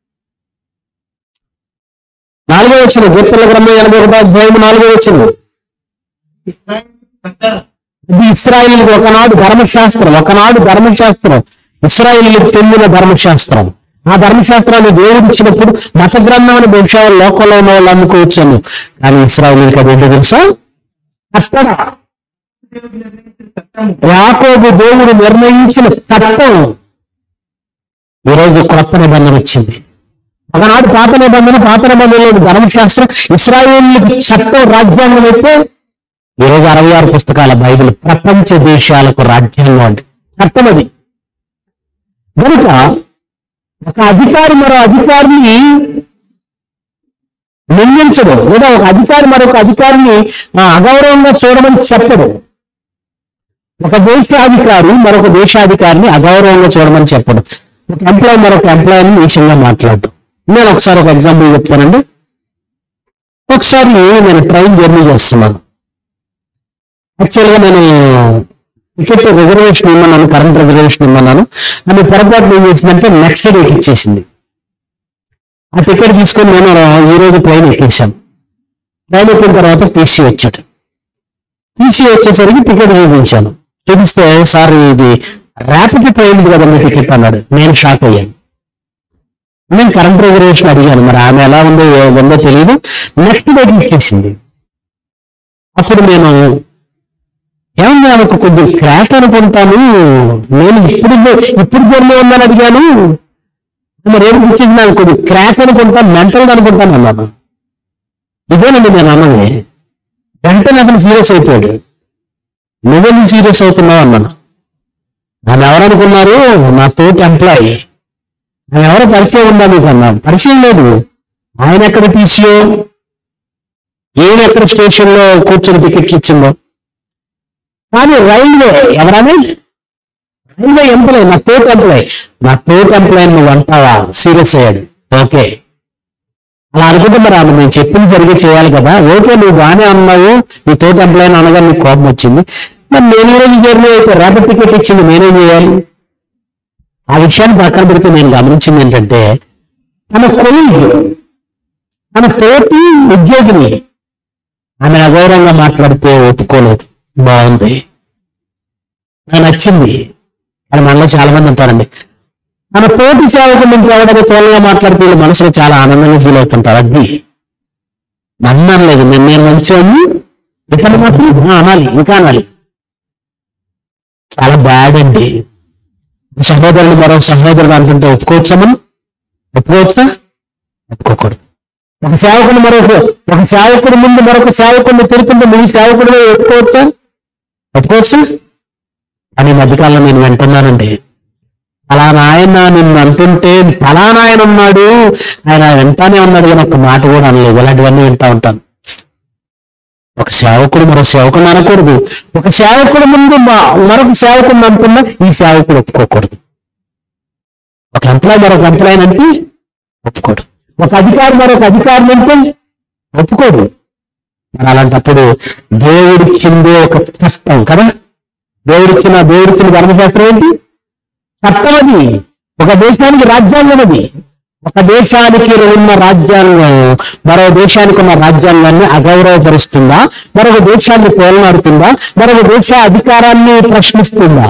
నాలుగో వచ్చిన కీర్తనల గ్రంథం ఎనభై ఒకటో అధ్యాయము నాలుగో వచ్చిన ఇస్రాయేల్ కట్టడ ఇది ఇస్రాయిల్కి ఒకనాడు ధర్మశాస్త్రం ఒకనాడు ధర్మశాస్త్రం ఇస్రాయిల్కి చెందిన ధర్మశాస్త్రం ఆ ధర్మశాస్త్రాన్ని దేవుడు ఇచ్చినప్పుడు మత గ్రంథాన్ని బహుశా లోకంలో ఉన్న వాళ్ళు అనుకోవచ్చాను కానీ ఇస్రాయిల్కి అదేంటో తెలుసా అక్కడ దేవుడు నిర్ణయించిన చట్టము యాకోబు దేవుడు నిర్ణయించిన చట్టం ఈరోజు కొత్త నిబంధన వచ్చింది ఒకనాడు పాత నిబంధన పాత నిబంధనలోని ధర్మశాస్త్రం ఇస్రాయేల్కి చట్టం రాజ్యాంగం అయితే ఈరోజు అరవై ఆరు పుస్తకాల బైబిల్ ప్రపంచ దేశాలకు రాజ్యాంగం అండి చట్టం అది కనుక ఒక అధికారి మరో అధికారిని నిందించడు లేదా ఒక అధికారి మరొక అధికారిని ఆ, అగౌరవంగా చూడమని చెప్పడు ఒక దేశాధికారి మరొక దేశాధికారిని అగౌరవంగా చూడమని చెప్పడు ఒక ఎంప్లాయ్ మరొక ఎంప్లాయీని నీచంగా మాట్లాడు నేను ఒకసారి ఒక ఎగ్జాంపుల్ చెప్తానండి ఒకసారి నేను ట్రైన్ జర్నీ చేస్తున్నాను యాక్చువల్గా నేను టికెట్ రిజర్వేషన్ ఇమ్మన్నాను కరెంట్ రిజర్వేషన్ ఇమ్మన్నాను ఆమె పొరపాటు ఏం చేసిందంటే నెక్స్ట్ డేకి ఇచ్చేసింది ఆ టికెట్ తీసుకొని నేను ఈ రోజు ట్రైన్ ఎక్కేసాను ట్రైన్ ఎక్కిన తర్వాత టీసీ వచ్చాడు టీసీ వచ్చేసరికి టికెట్ చూపించాను చూపిస్తే సార్ ఇది ర్యాపిడ్ ట్రైన్ కదండి టికెట్ అన్నాడు నేను షాక్ అయ్యాను నేను కరెంట్ రిజర్వేషన్ అడిగాను మరి ఆమె ఎలా ఉందో ఏ ఉందో తెలియదు నెక్స్ట్ డేట్ ఇచ్చేసింది అప్పుడు నేను ఏమన్నా ఆమెకు కొద్ది క్రాక్ అనుకుంటాను నేను ఇప్పుడు ఇప్పుడు జర్నీ ఉందని అడిగాను మరి ఏం ఇచ్చేసి నాకు కొద్ది క్రాక్ అనుకుంటాను మెంటల్ అనుకుంటాను అన్నాను ఇదేనండి నేను అన్నది వెంటనే అతను సీరియస్ అయిపోయాడు నువ్వెందుకు సీరియస్ అవుతున్నావు అన్నాను నన్ను ఎవరనుకున్నారు నా తోటి ఎంప్లాయీ నేను ఎవరో పరిచయం ఉందా మీకు అన్నాను పరిచయం లేదు ఆయన ఎక్కడ తీసియో ఈయన ఎక్కడ స్టేషన్ లో కూర్చొని టికెట్లు ఇచ్చిందో కానీ రైల్వే ఎవరని రైల్వే ఎంప్లాయ్ నా తోటి ఎంప్లాయ్ నా తోటి ఎంప్లాయ్ నువ్వు అంటావా సీరియస్ అయ్యాడు ఓకే అలా అనుకుంటే మరి ఆమె నేను చెప్పింది సరిగ్గా చేయాలి కదా ఓకే నువ్వు బాగానే అన్నావు నీ తోటి ఎంప్లాయ్ అనగా నీకు కోపం వచ్చింది మరి నేను ఈ రోజు జర్నీ అయితే ర్యాపిడ్ టికెట్ ఇచ్చింది నేనేం చేయాలి ఆ విషయాన్ని పక్కన పెడితే నేను గమనించింది ఏంటంటే తన కొలీగ్ తన తోటి ఉద్యోగిని ఆమె అగౌరవంగా మాట్లాడితే ఒప్పుకోలేదు బాగుంది నాకు నచ్చింది కానీ మనలో చాలా మంది ఉంటారండి మన తోటి సేవకులు ఇంకెవడైనా తోలుగా మాట్లాడితే వీళ్ళు మనసులో చాలా ఆనందంగా ఫీల్ అవుతుంటారు అది నన్ను అనలేదు నేను నేను మంచివాడిని ఇతను మాత్రం "ఆ, అనాలి ఇంకా అనాలి చాలా బ్యాడ్ అండి సహోదరుడు మరో సహోదరుడు అంటుంటే ఒప్పుకోవచ్చా మనం ఒప్పుకోవచ్చా ఒప్పుకోకూడదు ఒక సేవకుడు మరొక ఒక సేవకుడు ముందు మరొక సేవకుడిని తిరుగుతుంటే మీ సేవకుడు ఒప్పుకోవచ్చా ఒప్పుకోవచ్చా అని ఈ మధ్యకాలంలో నేను వింటున్నానండి ఫలానా ఆయన నిన్ను అంటుంటే ఫలానా ఆయన ఉన్నాడు ఆయన వింటానే ఉన్నాడు కానీ ఒక మాట కూడా అనలేదు ఇలాంటివన్నీ వింటా ఉంటాను ఒక సేవకుడు మరో సేవకుడు అనకూడదు ఒక సేవకుడు ముందు మా- మరొక సేవకుడిని అంటున్నా ఈ సేవకుడు ఒప్పుకోకూడదు ఒక ఎంప్లాయ్ మరొక ఎంప్లాయ్ అంటే ఒప్పుకోడు ఒక అధికారి మరొక అధికారిని అంటే ఒప్పుకోడు మరి అలాంటప్పుడు దేవుడిచ్చిందే ఒక చట్టం కదా దేవుడిచ్చిన దేవుడిచ్చిన ధర్మశాస్త్రం ఏంటి చట్టం అది ఒక దేశానికి రాజ్యాంగం అది ఒక దేశానికి ఉన్న రాజ్యాంగం మరో దేశానికి ఉన్న రాజ్యాంగాన్ని అగౌరవపరుస్తుందా మరొక దేశాన్ని తోలనాడుతుందా మరొక దేశ అధికారాన్ని ప్రశ్నిస్తుందా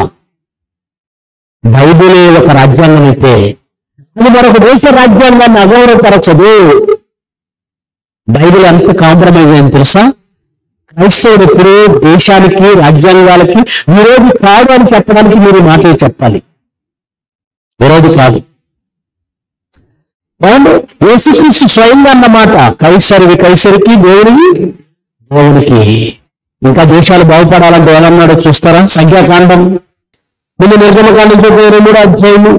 బైబిలే ఒక రాజ్యాంగం అయితే అది మరొక దేశ రాజ్యాంగాన్ని అగౌరవపరచదు బైబిల్ ఎంత కాంప్రమైజ్ అయింది తెలుసా క్రైస్తవుడు ఎప్పుడూ దేశానికి రాజ్యాంగాలకి విరోధి కాదు అని చెప్పడానికి మీరు ఈ మాటలు చెప్పాలి విరోధి కాదు ఏమండి యేసుక్రీస్తు స్వయంగా అన్నమాట కైసరివి కైసరికి దేవుడికి దేవుడికి ఇంకా దేశాలు బాగుపడాలంటే ఏమన్నాడో చూస్తారా సంఖ్యాకాండం ముందు నిర్గమకాండం చెప్పే ఇరవై మూడు అధ్యాయము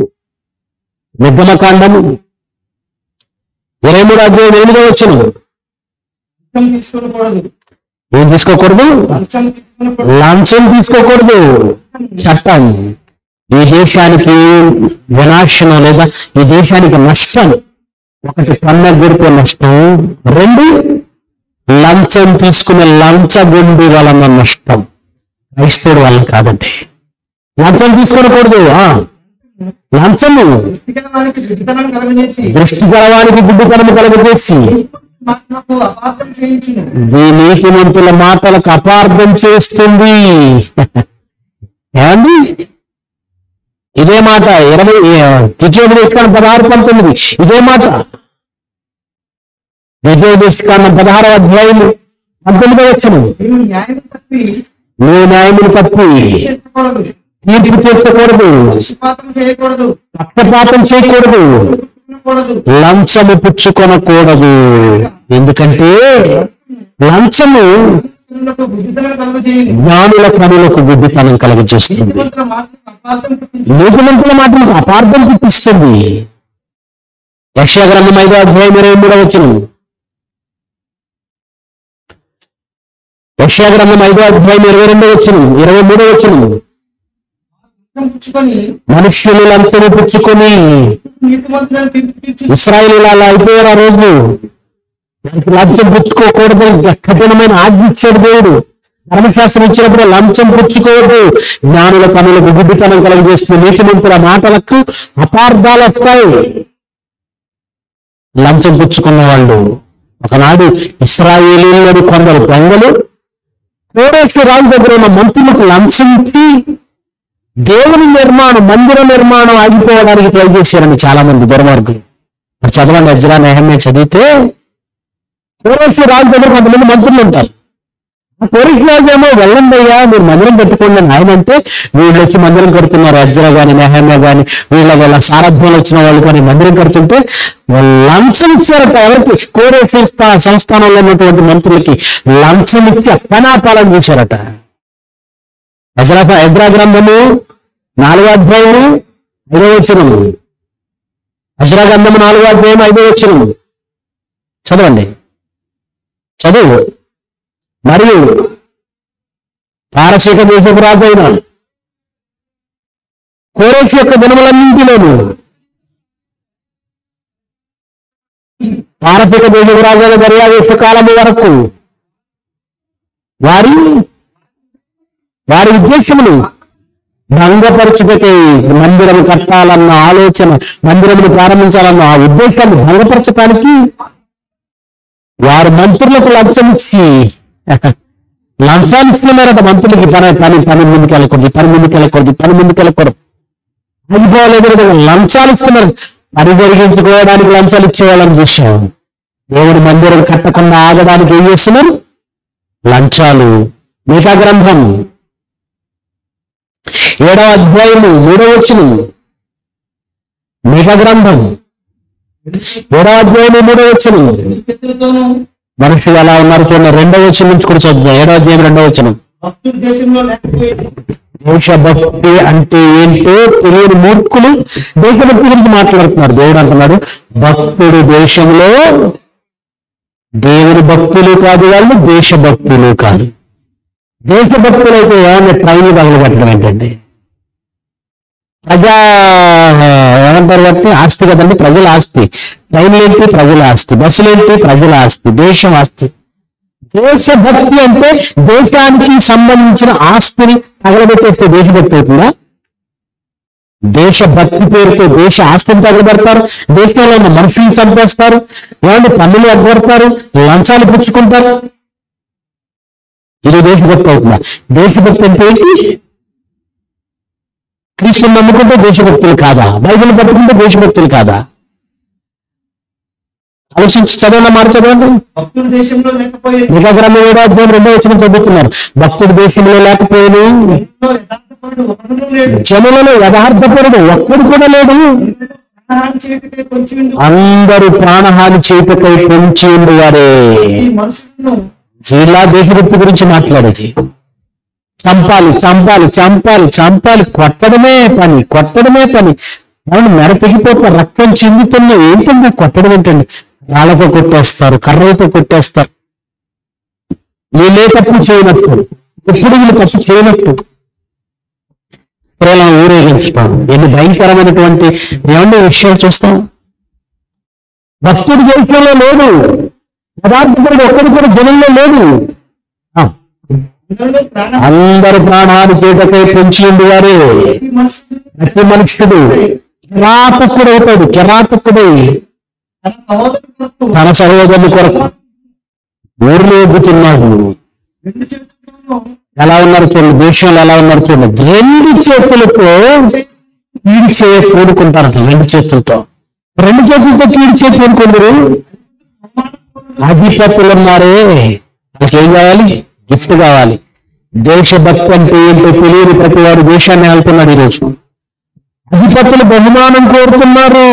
నిర్గమకాండము ఇరవై మూడు అధ్యాయం ఎనిమిదో వచ్చును లంచం తీసుకోకూడదు ఏం తీసుకోకూడదు లంచం తీసుకోకూడదు లంచం తీసుకోకూడదు చట్టం ఈ దేశానికి వినాశనం లేదా ఈ దేశానికి నష్టం ఒకటి పన్ను గురిపే నష్టం రెండు లంచం తీసుకునే లంచగొండి వలన నష్టం క్రైస్తవుడు వలన కాదండి లంచం తీసుకోకూడదు ఆ. లంచము వ్యక్తిగతవానికి విధితనం కలగజేసి దృష్టి గలవానికి గుడ్డుతనము కలుగజేసి మాటలకు అపార్థం చేయించును ఈ నీతిమంతుల మాటలకు అపార్థం చేస్తుంది ఏమండి ఇదే మాట ఇరవై ద్వితీయోపదేశకాండం పదహారు పంతొమ్మిది ఇదే మాట ద్వితీయోపదేశకాండం పదహారు అధ్యాయులు పంతొమ్మిదో వచ్చిన నీవు న్యాయం తప్పి నువ్వు న్యాయములు తప్పి తీర్చకూడదు తీర్పు తీర్చకూడదు పక్షపాతం చేయకూడదు పక్షపాతం చేయకూడదు కూడదు లంచము పుచ్చుకొనకూడదు ఎందుకంటే లంచము బుద్ధితనం కలుగజేయను జ్ఞానుల కనులకు గుడ్డితనం కలుగజేస్తుంది నీతిమంతుల మాటలకు అపార్థం పుట్టించు నీతిమంతుల మాటలకు అపార్థం పుట్టిస్తుంది యక్షగ్రంథం ఐదో అధ్యాయం ఇరవై మూడో వచ్చిన యక్షగ్రంథం ఐదో అధ్యాయం ఇరవై రెండో వచ్చిన ఇరవై మూడో వచ్చిన లంచం పుచ్చుకొని మనుష్యులు లంచము పుచ్చుకొని నీతిమంతులను తీర్పు తీర్చు ఇస్రాయిల్ అలా అయిపోయారు ఆ రోజు వారికి లంచం పుచ్చుకోకూడదు కఠినమైన ఆజ్ఞ ఇచ్చాడు దేవుడు ధర్మశాస్త్రం ఇచ్చినప్పుడు లంచం పుచ్చుకోవద్దు జ్ఞానుల పనులకు గుడ్డితనం కలుగజేస్తున్న నీతిమంతుల మాటలకు అపార్థాలు వస్తాయి లంచం పుచ్చుకున్న వాళ్ళు ఒకనాడు ఇస్రాయేలీలను కొందరు దొంగలు కోడేశ్వరరాజు దగ్గర ఉన్న మంత్రులకు లంచం ఇచ్చి దేవుని నిర్మాణం మందిర నిర్మాణం ఆగిపోవడానికి ట్రై చేశారని చాలా మంది దుర్మార్గులు మరి చదవండి అజ్రా నెహమ్మే చదివితే కోరేశ్వర రాజు దగ్గర కొంతమంది మంత్రులు ఉంటారు ఆ కోరేశ్వర రాజు ఏమో వెళ్ళండి అయ్యా మీరు మందిరం పెట్టుకోండి అని ఆయన అంటే వీళ్ళు వచ్చి మందిరం కడుతున్నారు అజ్రా గాని నెహమ్య గాని వీళ్ళ వాళ్ళ సారథ్యంలో వచ్చిన వాళ్ళు కానీ మందిరం కడుతుంటే వాళ్ళు లంచం ఇచ్చారట ఎవరికి కోరేశ్వర స్థా- సంస్థానంలో ఉన్నటువంటి మంత్రులకి లంచం ఇచ్చి అప్పనాపాలను చూశారట అజరా ఎజ్రా గ్రంథము నాలుగో అధ్యాయము ఐదో వచ్చిన అజరా గ్రంథము నాలుగో అధ్యాయం ఐదో వచ్చిన చదవండి చదువు మరియు పారసీక దేశపు రాజు అయిన కోరేష్ యొక్క దినములన్నింటిలోను పారసీక దేశపు రాజు అయిన దర్యావేశ కాలము వరకు వారి వారి ఉద్దేశములు భంగపరచుటకై మందిరం కట్టాలన్న ఆలోచన మందిరమును ప్రారంభించాలన్న ఆ ఉద్దేశాన్ని భంగపరచడానికి వారు మంత్రులకు లంచం ఇచ్చి లంచాలు ఇస్తున్నారట మంత్రులకి పని పని పని ముందుకు వెళ్ళకూడదు పని ముందుకు వెళ్ళకూడదు పని ముందుకు వెళ్ళకూడదు ఆగిపోలేదు కదా, లంచాలు ఇస్తున్నారు పని జరిగించుకోవడానికి లంచాలు ఇచ్చేవాళ్ళని చూసాం దేవుడి మందిరం కట్టకుండా ఆగడానికి ఏం చేస్తున్నారు లంచాలు మీకా గ్రంథం ఏడవ అధ్యాయము మూడవ వచనం మీకా గ్రంథం ఏడవ అధ్యాయము మూడవ వచనం చేతులతోనూ మనుషులు ఎలా ఉన్నారు చూడండి రెండవ వచనం నుంచి కూడా చదువుతాం ఏడవ అధ్యాయం రెండవ వచనం భక్తుల దేశంలో లేకపోయేది దేశభక్తి అంటే ఏంటో తెలియని మూర్ఖులు దేశభక్తి గురించి మాట్లాడుతున్నారు దేవుడు అంటున్నాడు భక్తుడు దేశంలో దేవుని భక్తులు కాదు వాళ్ళు దేశభక్తులు కాదు దేశభక్తులు అయితే ఏమన్నా ట్రైన్ తగలబెట్టడం ఏంటండి ప్రజా ఏమంటారు కాబట్టి ఆస్తి కదండి ప్రజల ఆస్తి ట్రైన్లు ఏంటి ప్రజల ఆస్తి బస్సులు ఏంటి ప్రజల ఆస్తి దేశం ఆస్తి దేశభక్తి అంటే దేశానికి సంబంధించిన ఆస్తిని తగలబెట్టేస్తే దేశభక్తి అవుతుందా దేశభక్తి పేరుతో దేశ ఆస్తిని తగలబెడతారు దేశంలో ఉన్న మనుషుల్ని చంపేస్తారు ఏమంటే పన్నులు ఎగ్గొడతారు లంచాలు పుచ్చుకుంటారు ఇది దేశభక్తి అవుతుందా దేశభక్తి అంటే ఏంటి క్రీస్తుని నమ్ముకుంటే దేశభక్తులు కాదా బైబిల్ పట్టుకుంటే దేశభక్తులు కాదా ఆలోచించి చదవండి మాట చదవండి భక్తుల దేశంలో లేకపోయేది మిగతా గ్రంథం ఏడో అధ్యాయం రెండో వచ్చిన చదువుతున్నారు భక్తుడి దేశంలో లేకపోయిన ఇంట్లో యథార్థపరుడు ఒకడునూ లేడు జనులలో యథార్థపరుడు ఒక్కడు కూడా లేడు ప్రాణహాని చేయుటకై పొంచి ఉండు. అందరూ ప్రాణహాని చేపకై పొంచి వారే ఈ మనుషులను వీళ్ళ దేశభక్తి గురించి మాట్లాడేది చంపాలి చంపాలి చంపాలి చంపాలి కొట్టడమే పని కొట్టడమే పని అవును మెడ తెగిపోతున్న రక్తం చిందుతున్న ఏంటండి కొట్టడం ఏంటండి రాళ్ళతో కొట్టేస్తారు కర్రలతో కొట్టేస్తారు వీళ్ళే తప్పు చేయనట్టు ఎప్పుడు వీళ్ళు తప్పు చేయనట్టు స్త్రీలను ఊరేగించటం ఎన్ని భయంకరమైనటువంటి ఏమన్నా విషయాలు చూస్తాం భక్తుడు దేశంలో లేడు యథార్థపరుడు ఒక్కడు కూడా జనంలో లేడు ఆ, అందరిలో ప్రాణ అందరు ప్రాణాలు చేతకై పెంచింది వారే ప్రతి మనుషుడు ప్రతి మనుష్యుడు కిరాతకుడు అవుతాడు కిరాతకుడై తన సహోదరు కొరకు తన సహోదరుని కొరకు ఊర్లో ఎగ్గుతున్నాడు రెండు చేతులతో ఎలా ఉన్నారు చూడండి దేశంలో ఎలా ఉన్నారు చూడండి రెండు చేతులతో కీడు చేయ కూడుకుంటారట రెండు చేతులతో రెండు చేతులతో కీడు చేయ కూడుకుందరు అధిపతులు ఉన్నారే వాళ్ళకి ఏం కావాలి గిఫ్ట్ కావాలి దేశభక్తి అంటే ఏంటో తెలియని ప్రతి వాడు దేశాన్ని వెళ్తున్నాడు ఈరోజు అధిపతులు బహుమానం కోరుతున్నారు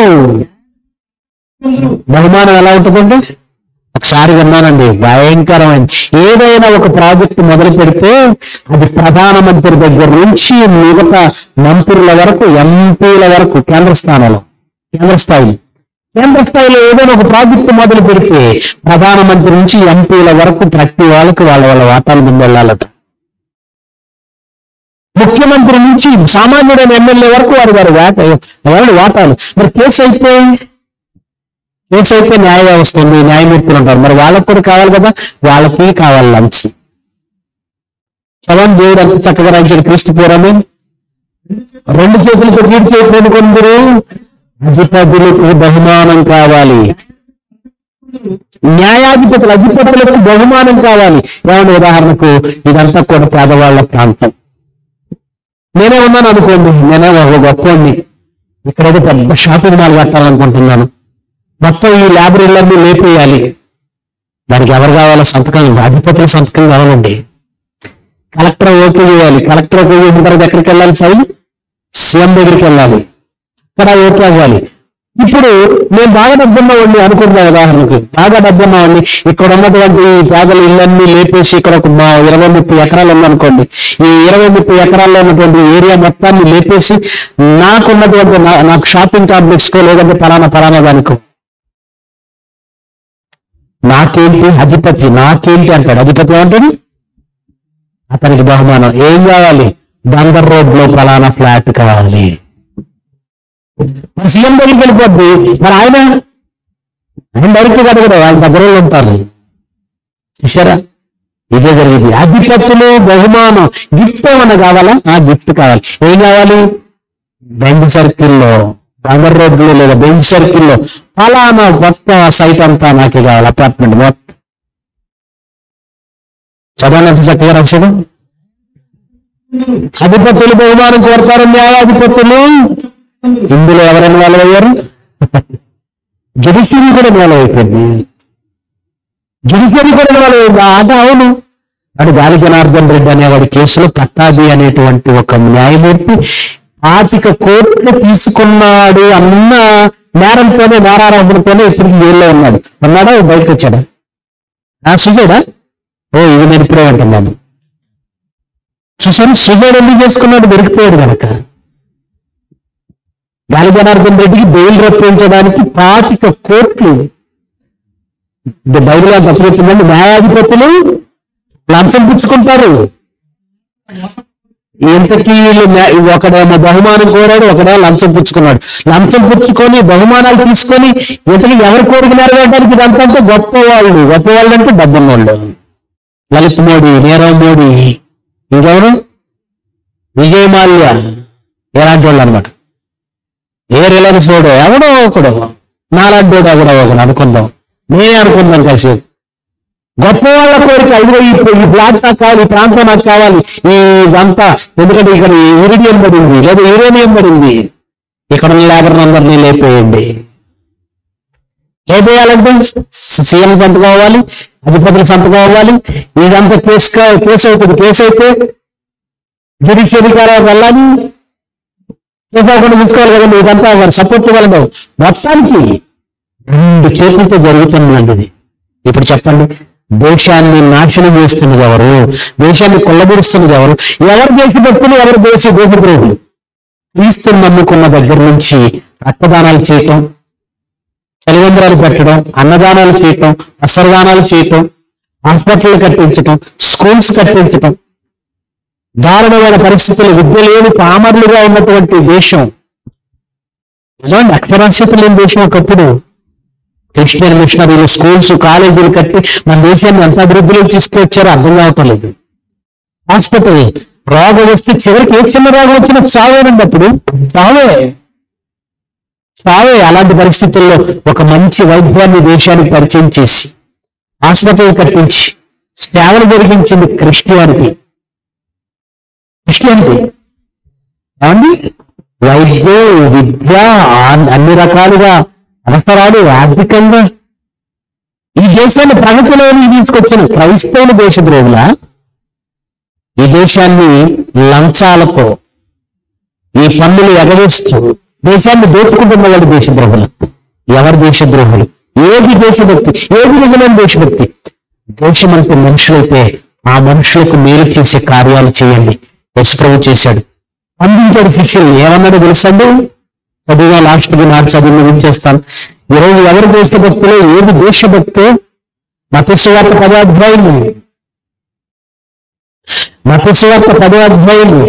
బహుమానం ఎలా ఉంటుందంటే ఒకసారి విన్నానండి భయంకరమైంది ఏదైనా ఒక ప్రాజెక్ట్ మొదలు పెడితే అది ప్రధానమంత్రి దగ్గర నుంచి మిగతా మంత్రుల వరకు ఎంపీల వరకు కేంద్ర స్థానంలో కేంద్ర స్థాయిలో కేంద్ర స్థాయిలో ఏదైనా ఒక ప్రాజెక్ట్ మొదలు పెడితే ప్రధానమంత్రి నుంచి ఎంపీల వరకు ప్రతి వాళ్ళకి వాళ్ళ వాళ్ళ వాటాల ముందు వెళ్ళాలట ముఖ్యమంత్రి నుంచి సామాన్యుడైన ఎమ్మెల్యే వరకు వారి వారి వాట ఎవరి వాటాలు మరి కేసు అయితే కేసు అయితే న్యాయ వ్యవస్థ ఉంది న్యాయమూర్తులు ఉంటారు మరి వాళ్ళకు కూడా కావాలి కదా వాళ్ళకి కావాలి లంచ్ చదవని దేవుడు ఎంత చక్కగా రాయించాడు క్రీస్తు పూర్వమే రెండు చేతులతో కీడు చేయకూడదు కొందరు అధిపతులకు బహుమానం కావాలి న్యాయాధిపతులు అధిపతులకు బహుమానం కావాలి ఏమన్నా ఉదాహరణకు ఇదంతా కూడా పేదవాళ్ల ప్రాంతం నేనే ఉన్నాను అనుకోండి నేనే ఒక గొప్పవాడిని ఇక్కడైతే పెద్ద షాపింగ్ మాల్ కట్టాలనుకుంటున్నాను మొత్తం ఈ లైబ్రరీలన్నీ లేపేయాలి దానికి ఎవరు కావాలో సంతకం అధిపతుల సంతకం కావాలండి కలెక్టర్ ఓకే చేయాలి కలెక్టర్ ఓకే చేసిన తర్వాత ఎక్కడికి వెళ్ళాలి ఫైల్ సీఎం దగ్గరికి వెళ్ళాలి అక్కడ ఓకే అవ్వాలి ఇప్పుడు నేను బాగా డబ్బున్నవాడిని అనుకుంటున్నా ఉదాహరణకు బాగా డబ్బున్నవాడిని ఇక్కడ ఉన్నటువంటి ఈ పేదల ఇళ్ళన్నీ లేపేసి ఇక్కడ ఒక మా ఇరవై ముప్పై ఎకరాలు ఉందనుకోండి ఈ ఇరవై ముప్పై ఎకరాల్లో ఉన్నటువంటి ఏరియా మొత్తాన్ని లేపేసి నాకున్నటువంటి నా- నాకు షాపింగ్ కాంప్లెక్స్ కో లేదంటే పలానా పలానా దానికో నాకేంటి అధిపతి నాకేంటి అంటాడు అధిపతి ఏమంటాడు అతనికి బహుమానం ఏం కావాలి బందర్ రోడ్ లో ఫలానా ఫ్లాట్ కావాలి మరి సీఎం దగ్గరికి వెళ్ళిపోద్ది మరి ఆయన ఆయన డైరెక్ట్ కాదు కదా వాళ్ళ దగ్గర వాళ్ళు ఉంటారు చూసారా ఇదే జరిగింది అధిపతులు బహుమానం గిఫ్ట్ ఏమన్నా కావాలా ఆ గిఫ్ట్ కావాలి ఏం కావాలి బెంచ్ సర్కిల్లో బందర్ రోడ్లో లేదా బెంచ్ సర్కిల్లో ఫలానా మొత్తం ఆ సైట్ అంతా నాకే కావాలి అపార్ట్మెంట్ మొత్తం చదవండి ఎంత చక్కగా రాశాడు అధిపతులు బహుమానం కోరతారు న్యాయాధిపతులు ఇందులో ఎవరైనా వాళ్ళు అయ్యారు జుడిషియరీ కూడా ఇన్వాల్వ్ అయిపోయింది జుడిషియరీ కూడా ఇన్వాల్వ్ అయింది ఆ ఆట అవును వాడు గాలి జనార్దన్ రెడ్డి అనేవాడి కేసులో పట్టాభి అనేటువంటి ఒక న్యాయమూర్తి పాతిక కోట్లు తీసుకున్నాడు అన్న నేరంతోనే నేరారోపణతోనే ఇప్పటికి జైల్లో ఉన్నాడు ఉన్నాడా బయటకు వచ్చాడా ఆ సుజాడా ఓ ఇది నేను ఇప్పుడే అంటున్నాను చూసాను సుజాడు ఎందుకు చేసుకున్నాడు దొరికిపోయాడు కనుక గాలి జనార్దన్ రెడ్డికి బెయిల్ రప్పించడానికి పాతిక కోట్లు ఇది బైబిల్ అంత చెప్తుందండి న్యాయాధిపతులు లంచం పుచ్చుకుంటారు ఇంతకీ వీళ్ళు న్యా- ఒకడేమో బహుమానం కోరాడు ఒకడేమో లంచం పుచ్చుకున్నాడు లంచం పుచ్చుకొని బహుమానాలు తీసుకొని ఇంతకీ ఎవరి కోరిక నెరవేరడానికి ఇదంతా అంటే గొప్ప వాళ్ళు గొప్ప వాళ్ళు అంటే డబ్బున్న వాళ్ళు లలిత్ మోడీ నీరవ్ మోడీ ఇంకెవరు విజయ్ మాల్య ఎలాంటి వాళ్ళు అనమాట ఏ రిలయన్స్ వాడు ఎవడో ఒకడు నాలాంటి వాడు ఎవడో ఒకడు అనుకుందాం నేనే అనుకుందాం కలిసి గొప్ప వాళ్ళ కోరిక ఇదిగో ఈ ఈ బ్లాక్ నాకు కావాలి ఈ ప్రాంతం నాకు కావాలి ఈ ఇదంతా ఎందుకంటే ఇక్కడ ఇరిడియం పడింది లేదా యురేనియం పడింది ఇక్కడ ఉన్న లేబర్ అందరినీ లేపేయండి ఏం చేయాలంటే సీఎం సంతకం అవ్వాలి అధిపతుల సంతకం అవ్వాలి ఇదంతా కేసు కా- కేసు అవుతుంది కేసు అయితే జ్యుడిషియరీ కార్యాలయం వెళ్ళాలి చేసుకోకుండా చూసుకోవాలి కదండి ఇదంతా వారు సపోర్ట్ ఇవ్వలేదు మొత్తానికి రెండు చేతులతో జరుగుతుందండి ఇది ఇప్పుడు చెప్పండి దేశాన్ని నాశనం చేస్తున్నది ఎవరు దేశాన్ని కొల్లబురుస్తున్నది ఎవరు ఎవరు దేశభక్తులు ఎవరు దేశ దేశద్రోహులు క్రీస్తుని నమ్ముకున్న దగ్గర నుంచి రక్తదానాలు చేయటం చలివందరాలు పెట్టడం అన్నదానాలు చేయటం వస్త్రదానాలు చేయటం హాస్పిటల్ కట్టించటం స్కూల్స్ కట్టించటం దారుణమైన పరిస్థితులు విద్య లేని పామరులుగా ఉన్నటువంటి దేశం నిజమండి అక్షరాస్యత లేని దేశం ఒకప్పుడు క్రిస్టియన్ మిషనరీలు స్కూల్స్ కాలేజీలు కట్టి మన దేశాన్ని ఎంత అభివృద్ధిలో తీసుకొచ్చారో అర్థం కావటం లేదు హాస్పిటల్ రోగం వస్తే చివరికి ఏ చిన్న రోగం వచ్చినా చావేనండి అప్పుడు చావే చావే అలాంటి పరిస్థితుల్లో ఒక మంచి వైద్యాన్ని దేశానికి పరిచయం చేసి హాస్పిటల్ కట్టించి సేవలు జరిగించింది క్రిస్టియానిటీ క్రిస్టియానిటీ ఏమండి వైద్యం విద్య ఆ- అన్ని రకాలుగా అవసరాలు ఆర్థికంగా ఈ దేశాన్ని ప్రగతిలోని తీసుకొచ్చిన క్రైస్తవుల దేశద్రోహుల ఈ దేశాన్ని లంచాలతో ఈ పన్నులు ఎగవేస్తూ దేశాన్ని దోచుకుంటున్న వాడు దేశద్రోహులు ఎవరు దేశద్రోహులు ఏది దేశభక్తి ఏది నిజమైన దేశభక్తి దేశమంటే మనుషులైతే ఆ మనుషులకు మేలు చేసే కార్యాలు చేయండి యశ్ప్రభు చేశాడు అందించాడు శిష్యులు ఏమన్నాడో తెలుసండి చదివా లాస్ట్కి నాటి చదివి ముగించేస్తాను ఈరోజు ఎవరు దేశభక్తులు ఏది దేశభక్తో మతస్వార్థ పదాధ్యాయులు మతస్వార్థ పదాధ్యాయులు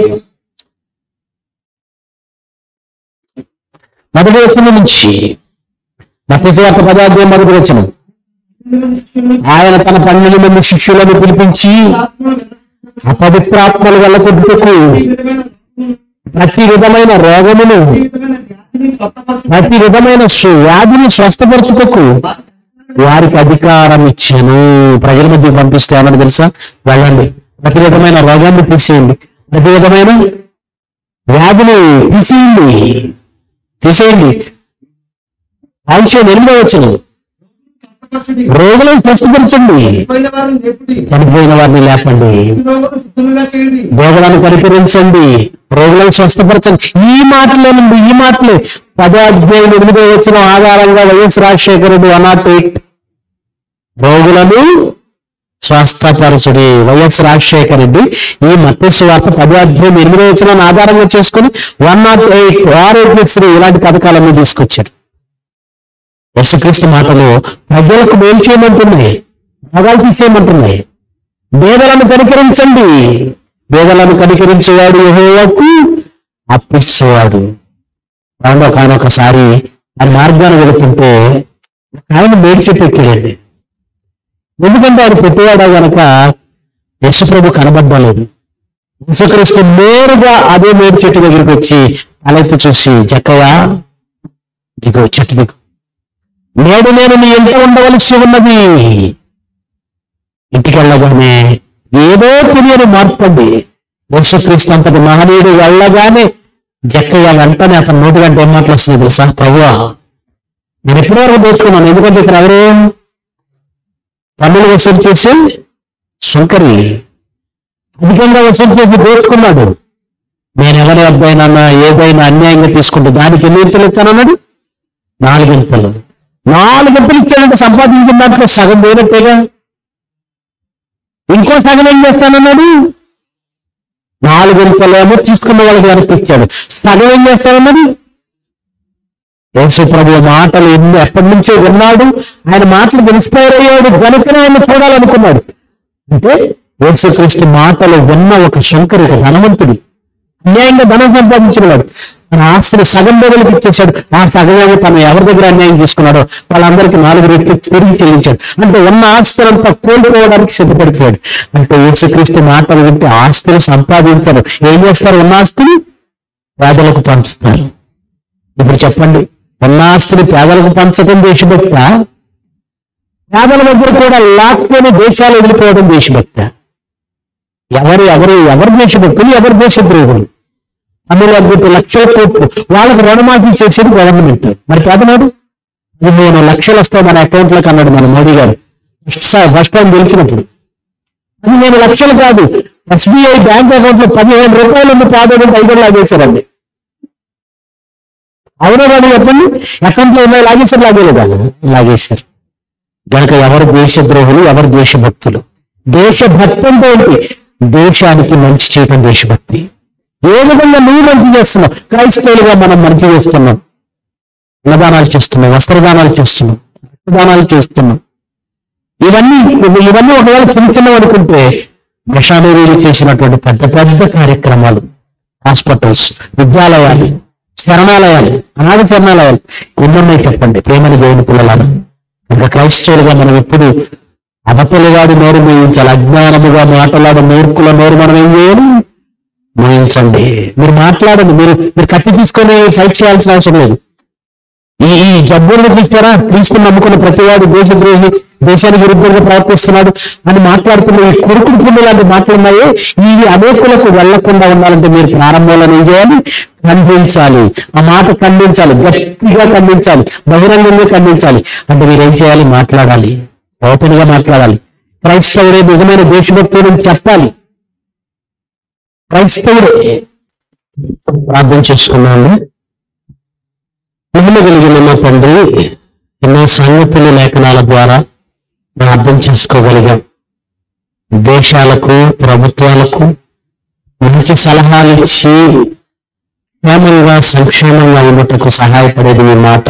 మొదటి వచనం నుంచి మతస్వార్థ పదాధ్యాయం మొదటి వచనం ఆయన తన పన్నెండు మంది శిష్యులను పిలిపించి అపవిత్రాత్మల వల్ల కొట్టుకు ప్రతి విధమైన రోగమును ప్రతి విధమైన సు- వ్యాధిని స్వస్థపరచుటకు వారికి అధికారం ఇచ్చాను ప్రజల మధ్య పంపిస్తే ఏమని తెలుసా వెళ్ళండి ప్రతి విధమైన రోగాన్ని తీసేయండి ప్రతి విధమైన వ్యాధిని తీసేయండి తీసేయండి ఆయుష్యం ఎనిమిదో వచ్చిన రోగులను స్వస్థపరచండి చనిపోయిన వారిని లేపండి రోగులను పరికరించండి రోగులను స్వస్థపరచండి ఈ మాటలేనండి ఈ మాటలే పదో అధ్యాయులు ఎనిమిదో వచ్చిన ఆధారంగా వైఎస్ రాజశేఖరుడు అనాట్ ఎయిట్ రోగులను స్వస్థపరచుడి వైఎస్ రాజశేఖర రెడ్డి ఈ మత్స్య వార్త పదో అధ్యాయం ఎనిమిదో వచ్చిన ఆధారంగా చేసుకుని వన్ నాట్ ఎయిట్ ఆరోగ్యశ్రీ ఇలాంటి పథకాలన్నీ తీసుకొచ్చారు యేసుక్రీస్తు మాటలు ప్రజలకు మేలు చేయమంటున్నాయి రోగాలు తీసేయమంటున్నాయి పేదలను కనికరించండి పేదలను కనికరించేవాడు యెహోవాకు అప్పించేవాడు రాండి ఒక ఆయన ఒకసారి ఆయన మార్గాన్ని వెళుతుంటే ఒక ఆయన మేడి చెట్టు ఎక్కాడండి ఎందుకంటే ఆయన పెట్టేవాడు గనక యశుప్రభు కనబడ్డలేదు యేసుక్రీస్తు నేరుగా అదే మేడి చెట్టు దగ్గరికి వచ్చి తలెత్తి చూసి జక్కయ్య దిగు చెట్టు దిగు నేడు నేను నీ ఇంట ఉండవలసి ఉన్నది ఇంటికి వెళ్ళగానే ఏదో తెలియని మార్పండి యేసుక్రీస్తు అంతటి మహనీయుడు వెళ్ళగానే జక్కయ్య వెంటనే అతని నోటి గంట ఏం మాటలు వస్తుంది తెలుసా ప్రభువా నేను ఎప్పటి వరకు దోచుకున్నాను ఎందుకంటే ఇక్కడ ఎవరు పన్నులు వసూలు చేసి సుంకరి అధికంగా వసూలు చేసి దోచుకున్నాడు నేను ఎవరి అబ్బాయినా ఏదైనా అన్యాయంగా తీసుకుంటే దానికి ఎన్ని ఇంతలు ఇస్తానన్నాడు నాలుగింతలు నాలుగింతలు ఇచ్చాడంటే సంపాదించిన దాంట్లో సగం పోయినట్టేగా ఇంకో సగం ఏం చేస్తానన్నాడు నాలుగింతలేమో తీసుకున్న వాళ్ళకి వెనక్కి ఇచ్చాడు సగం ఏం చేస్తానన్నాడు యేసు ప్రభు మాటలు ఎన్ని ఎప్పటి నుంచో విన్నాడు ఆయన మాటలు ఇన్స్పైర్ అయ్యాడు కనుకనే ఆయన చూడాలనుకున్నాడు అంటే యేసుక్రీస్తు మాటలు విన్న ఒక శంకరు ఒక ధనవంతుడు అన్యాయంగా ధనం సంపాదించిన వాడు తన ఆస్తిని సగం బదులుకి ఇచ్చేశాడు ఆ సగమేమో తను ఎవరి దగ్గర అన్యాయం చేసుకున్నాడో వాళ్ళందరికీ నాలుగు రెట్లు తిరిగి చెల్లించాడు అంటే ఉన్న ఆస్తులంతా కోల్పోవడానికి సిద్ధపడిపోయాడు అంటే యేసుక్రీస్తు మాటలు వింటే ఆస్తులు సంపాదించరు ఏం చేస్తారు ఉన్న ఆస్తిని పేదలకు పంచుతారు ఇప్పుడు చెప్పండి ఉన్న ఆస్తిని పేదలకు పంచడం దేశభక్త పేదల దగ్గర కూడా లాక్కొని దేశాలు వదిలిపోవడం దేశభక్త ఎవరు ఎవరు ఎవరు దేశభక్తులు ఎవరు దేశద్రోహులు అందులో అద్భుత లక్షల కోట్లు వాళ్ళకు రుణమాఫీ చేసేది గవర్నమెంట్ మరి పేదనాడు పదిహేను లక్షలు వస్తాయి మన అకౌంట్లోకి అన్నాడు మన మోడీ గారు ఫస్ట్ ఫస్ట్ టైం గెలిచినప్పుడు పదిహేను లక్షలు కాదు ఎస్బీఐ బ్యాంక్ అకౌంట్ లో పదిహేను రూపాయలు ఉన్న పేదోడు ఐదు లాగేశారండి అవునా కాదు చెప్పండి అకౌంట్ లో ఉన్నాయి లాగేశారు లాగేలేదా లాగేశారు గనక ఎవరు దేశద్రోహులు ఎవరు దేశభక్తులు దేశభక్తి అంటే ఏంటి దేశానికి మంచి చేయటం దేశభక్తి ఏ విధంగా నువ్వు మంచి చేస్తున్నావు క్రైస్తవులుగా మనం మంచి చేస్తున్నాం అన్నదానాలు చేస్తున్నాం వస్త్రదానాలు చేస్తున్నాం రక్తదానాలు చేస్తున్నాం ఇవన్నీ ఇవన్నీ ఒకవేళ చిన్న చిన్నవి అనుకుంటే మిషనరీలు చేసినటువంటి పెద్ద పెద్ద కార్యక్రమాలు హాస్పిటల్స్ విద్యాలయాలు శరణాలయాలు అనాథ శరణాలయాలు ఎన్నున్నాయి చెప్పండి ప్రేమని దేవుని పిల్లలను ఇంకా క్రైస్తవులుగా మనం ఎప్పుడు అబద్ధలుగాడు నోరు మూయించాలి అజ్ఞానముగా మాట్లాడే మూర్ఖుల నోరు మనం ఏం చేయాలి మూయించండి మీరు మాట్లాడండి మీరు మీరు కత్తి తీసుకొని ఫైట్ చేయాల్సిన అవసరం లేదు ఈ ఈ జబ్బులను చూస్తారా క్రీస్తుని నమ్ముకున్న ప్రతివాడు దేశద్రోహి దేశానికి విరుద్ధంగా ప్రవర్తిస్తున్నాడు అని మాట్లాడుతున్న ఈ కొడుకుడు పుణ్య లాంటి మాటలు ఉన్నాయి ఇవి అనేకులకు వెళ్లకుండా ఉండాలంటే మీరు ప్రారంభంలో ఏం చేయాలి ఖండించాలి ఆ మాట ఖండించాలి గట్టిగా ఖండించాలి బహిరంగంగా ఖండించాలి అంటే మీరేం చేయాలి మాట్లాడాలి ఓపెన్ గా మాట్లాడాలి క్రైస్తవుడే నిజమైన దేశభక్తుడు చెప్పాలి క్రైస్తవుడే ప్రార్థన చేసుకున్నాను మహిమ కలిగిన మా తండ్రి ఎన్నో సంగతులు లేఖనాల ద్వారా మేము అర్థం చేసుకోగలిగాం దేశాలకు ప్రభుత్వాలకు మంచి సలహాలు ఇచ్చి క్షేమంగా సంక్షేమంగా ఉండటకు సహాయపడేది మీ మాట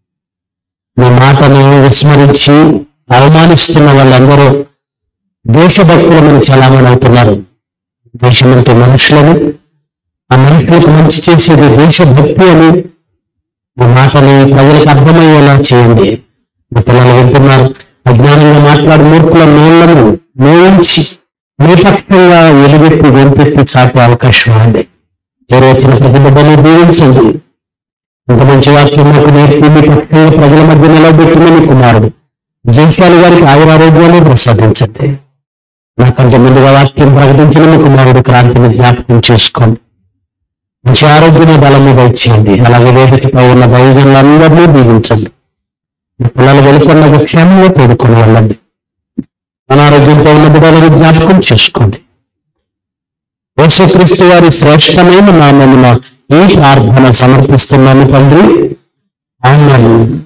మీ మాటను విస్మరించి అవమానిస్తున్న వాళ్ళందరూ దేశభక్తులను చలామణి అవుతున్నారు దేశం అంటే మనుషులని ఆ మనుషులకు మంచి చేసేది దేశభక్తి అని మీ మాటని ప్రజలకు అర్థమయ్యేలా చేయండి మీ పిల్లలు వింటున్నారు అజ్ఞానంగా మాట్లాడి మూర్ఖుల నోళ్లను మోయించి నిపక్షంగా ఎలుగెత్తి వెంపెత్తి చాపే అవకాశం ఉంది ఎవరు వచ్చిన ప్రతి బిడ్డని దీవించండి ఇంత మంచి వాక్యం నాకు నేర్పి మీ పక్షంగా ప్రజల మధ్య నిలబెట్టిన మీ కుమారుడు జైశాలి గారికి ఆయురారోగ్యాన్ని ప్రసాదించండి నాకంటే ముందుగా వాక్యం ప్రకటించిన మీ కుమారుడు క్రాంతిని జ్ఞాపకం చేసుకోండి మంచి ఆరోగ్యమే బలము దయచేయండి అలాగే వేదికపై ఉన్న దైవజనులందరినీ దీవించండి మీ పిల్లలు వెళుతున్న క్షేమంగా తోడుకొని వెళ్ళండి అనారోగ్యంతో ఉన్న బిడ్డలను జ్ఞాపకం చేసుకోండి యేసుక్రీస్తు వారి శ్రేష్టమైన నామమున ఈ ప్రార్థన సమర్పిస్తున్నాను తండ్రి ఆమె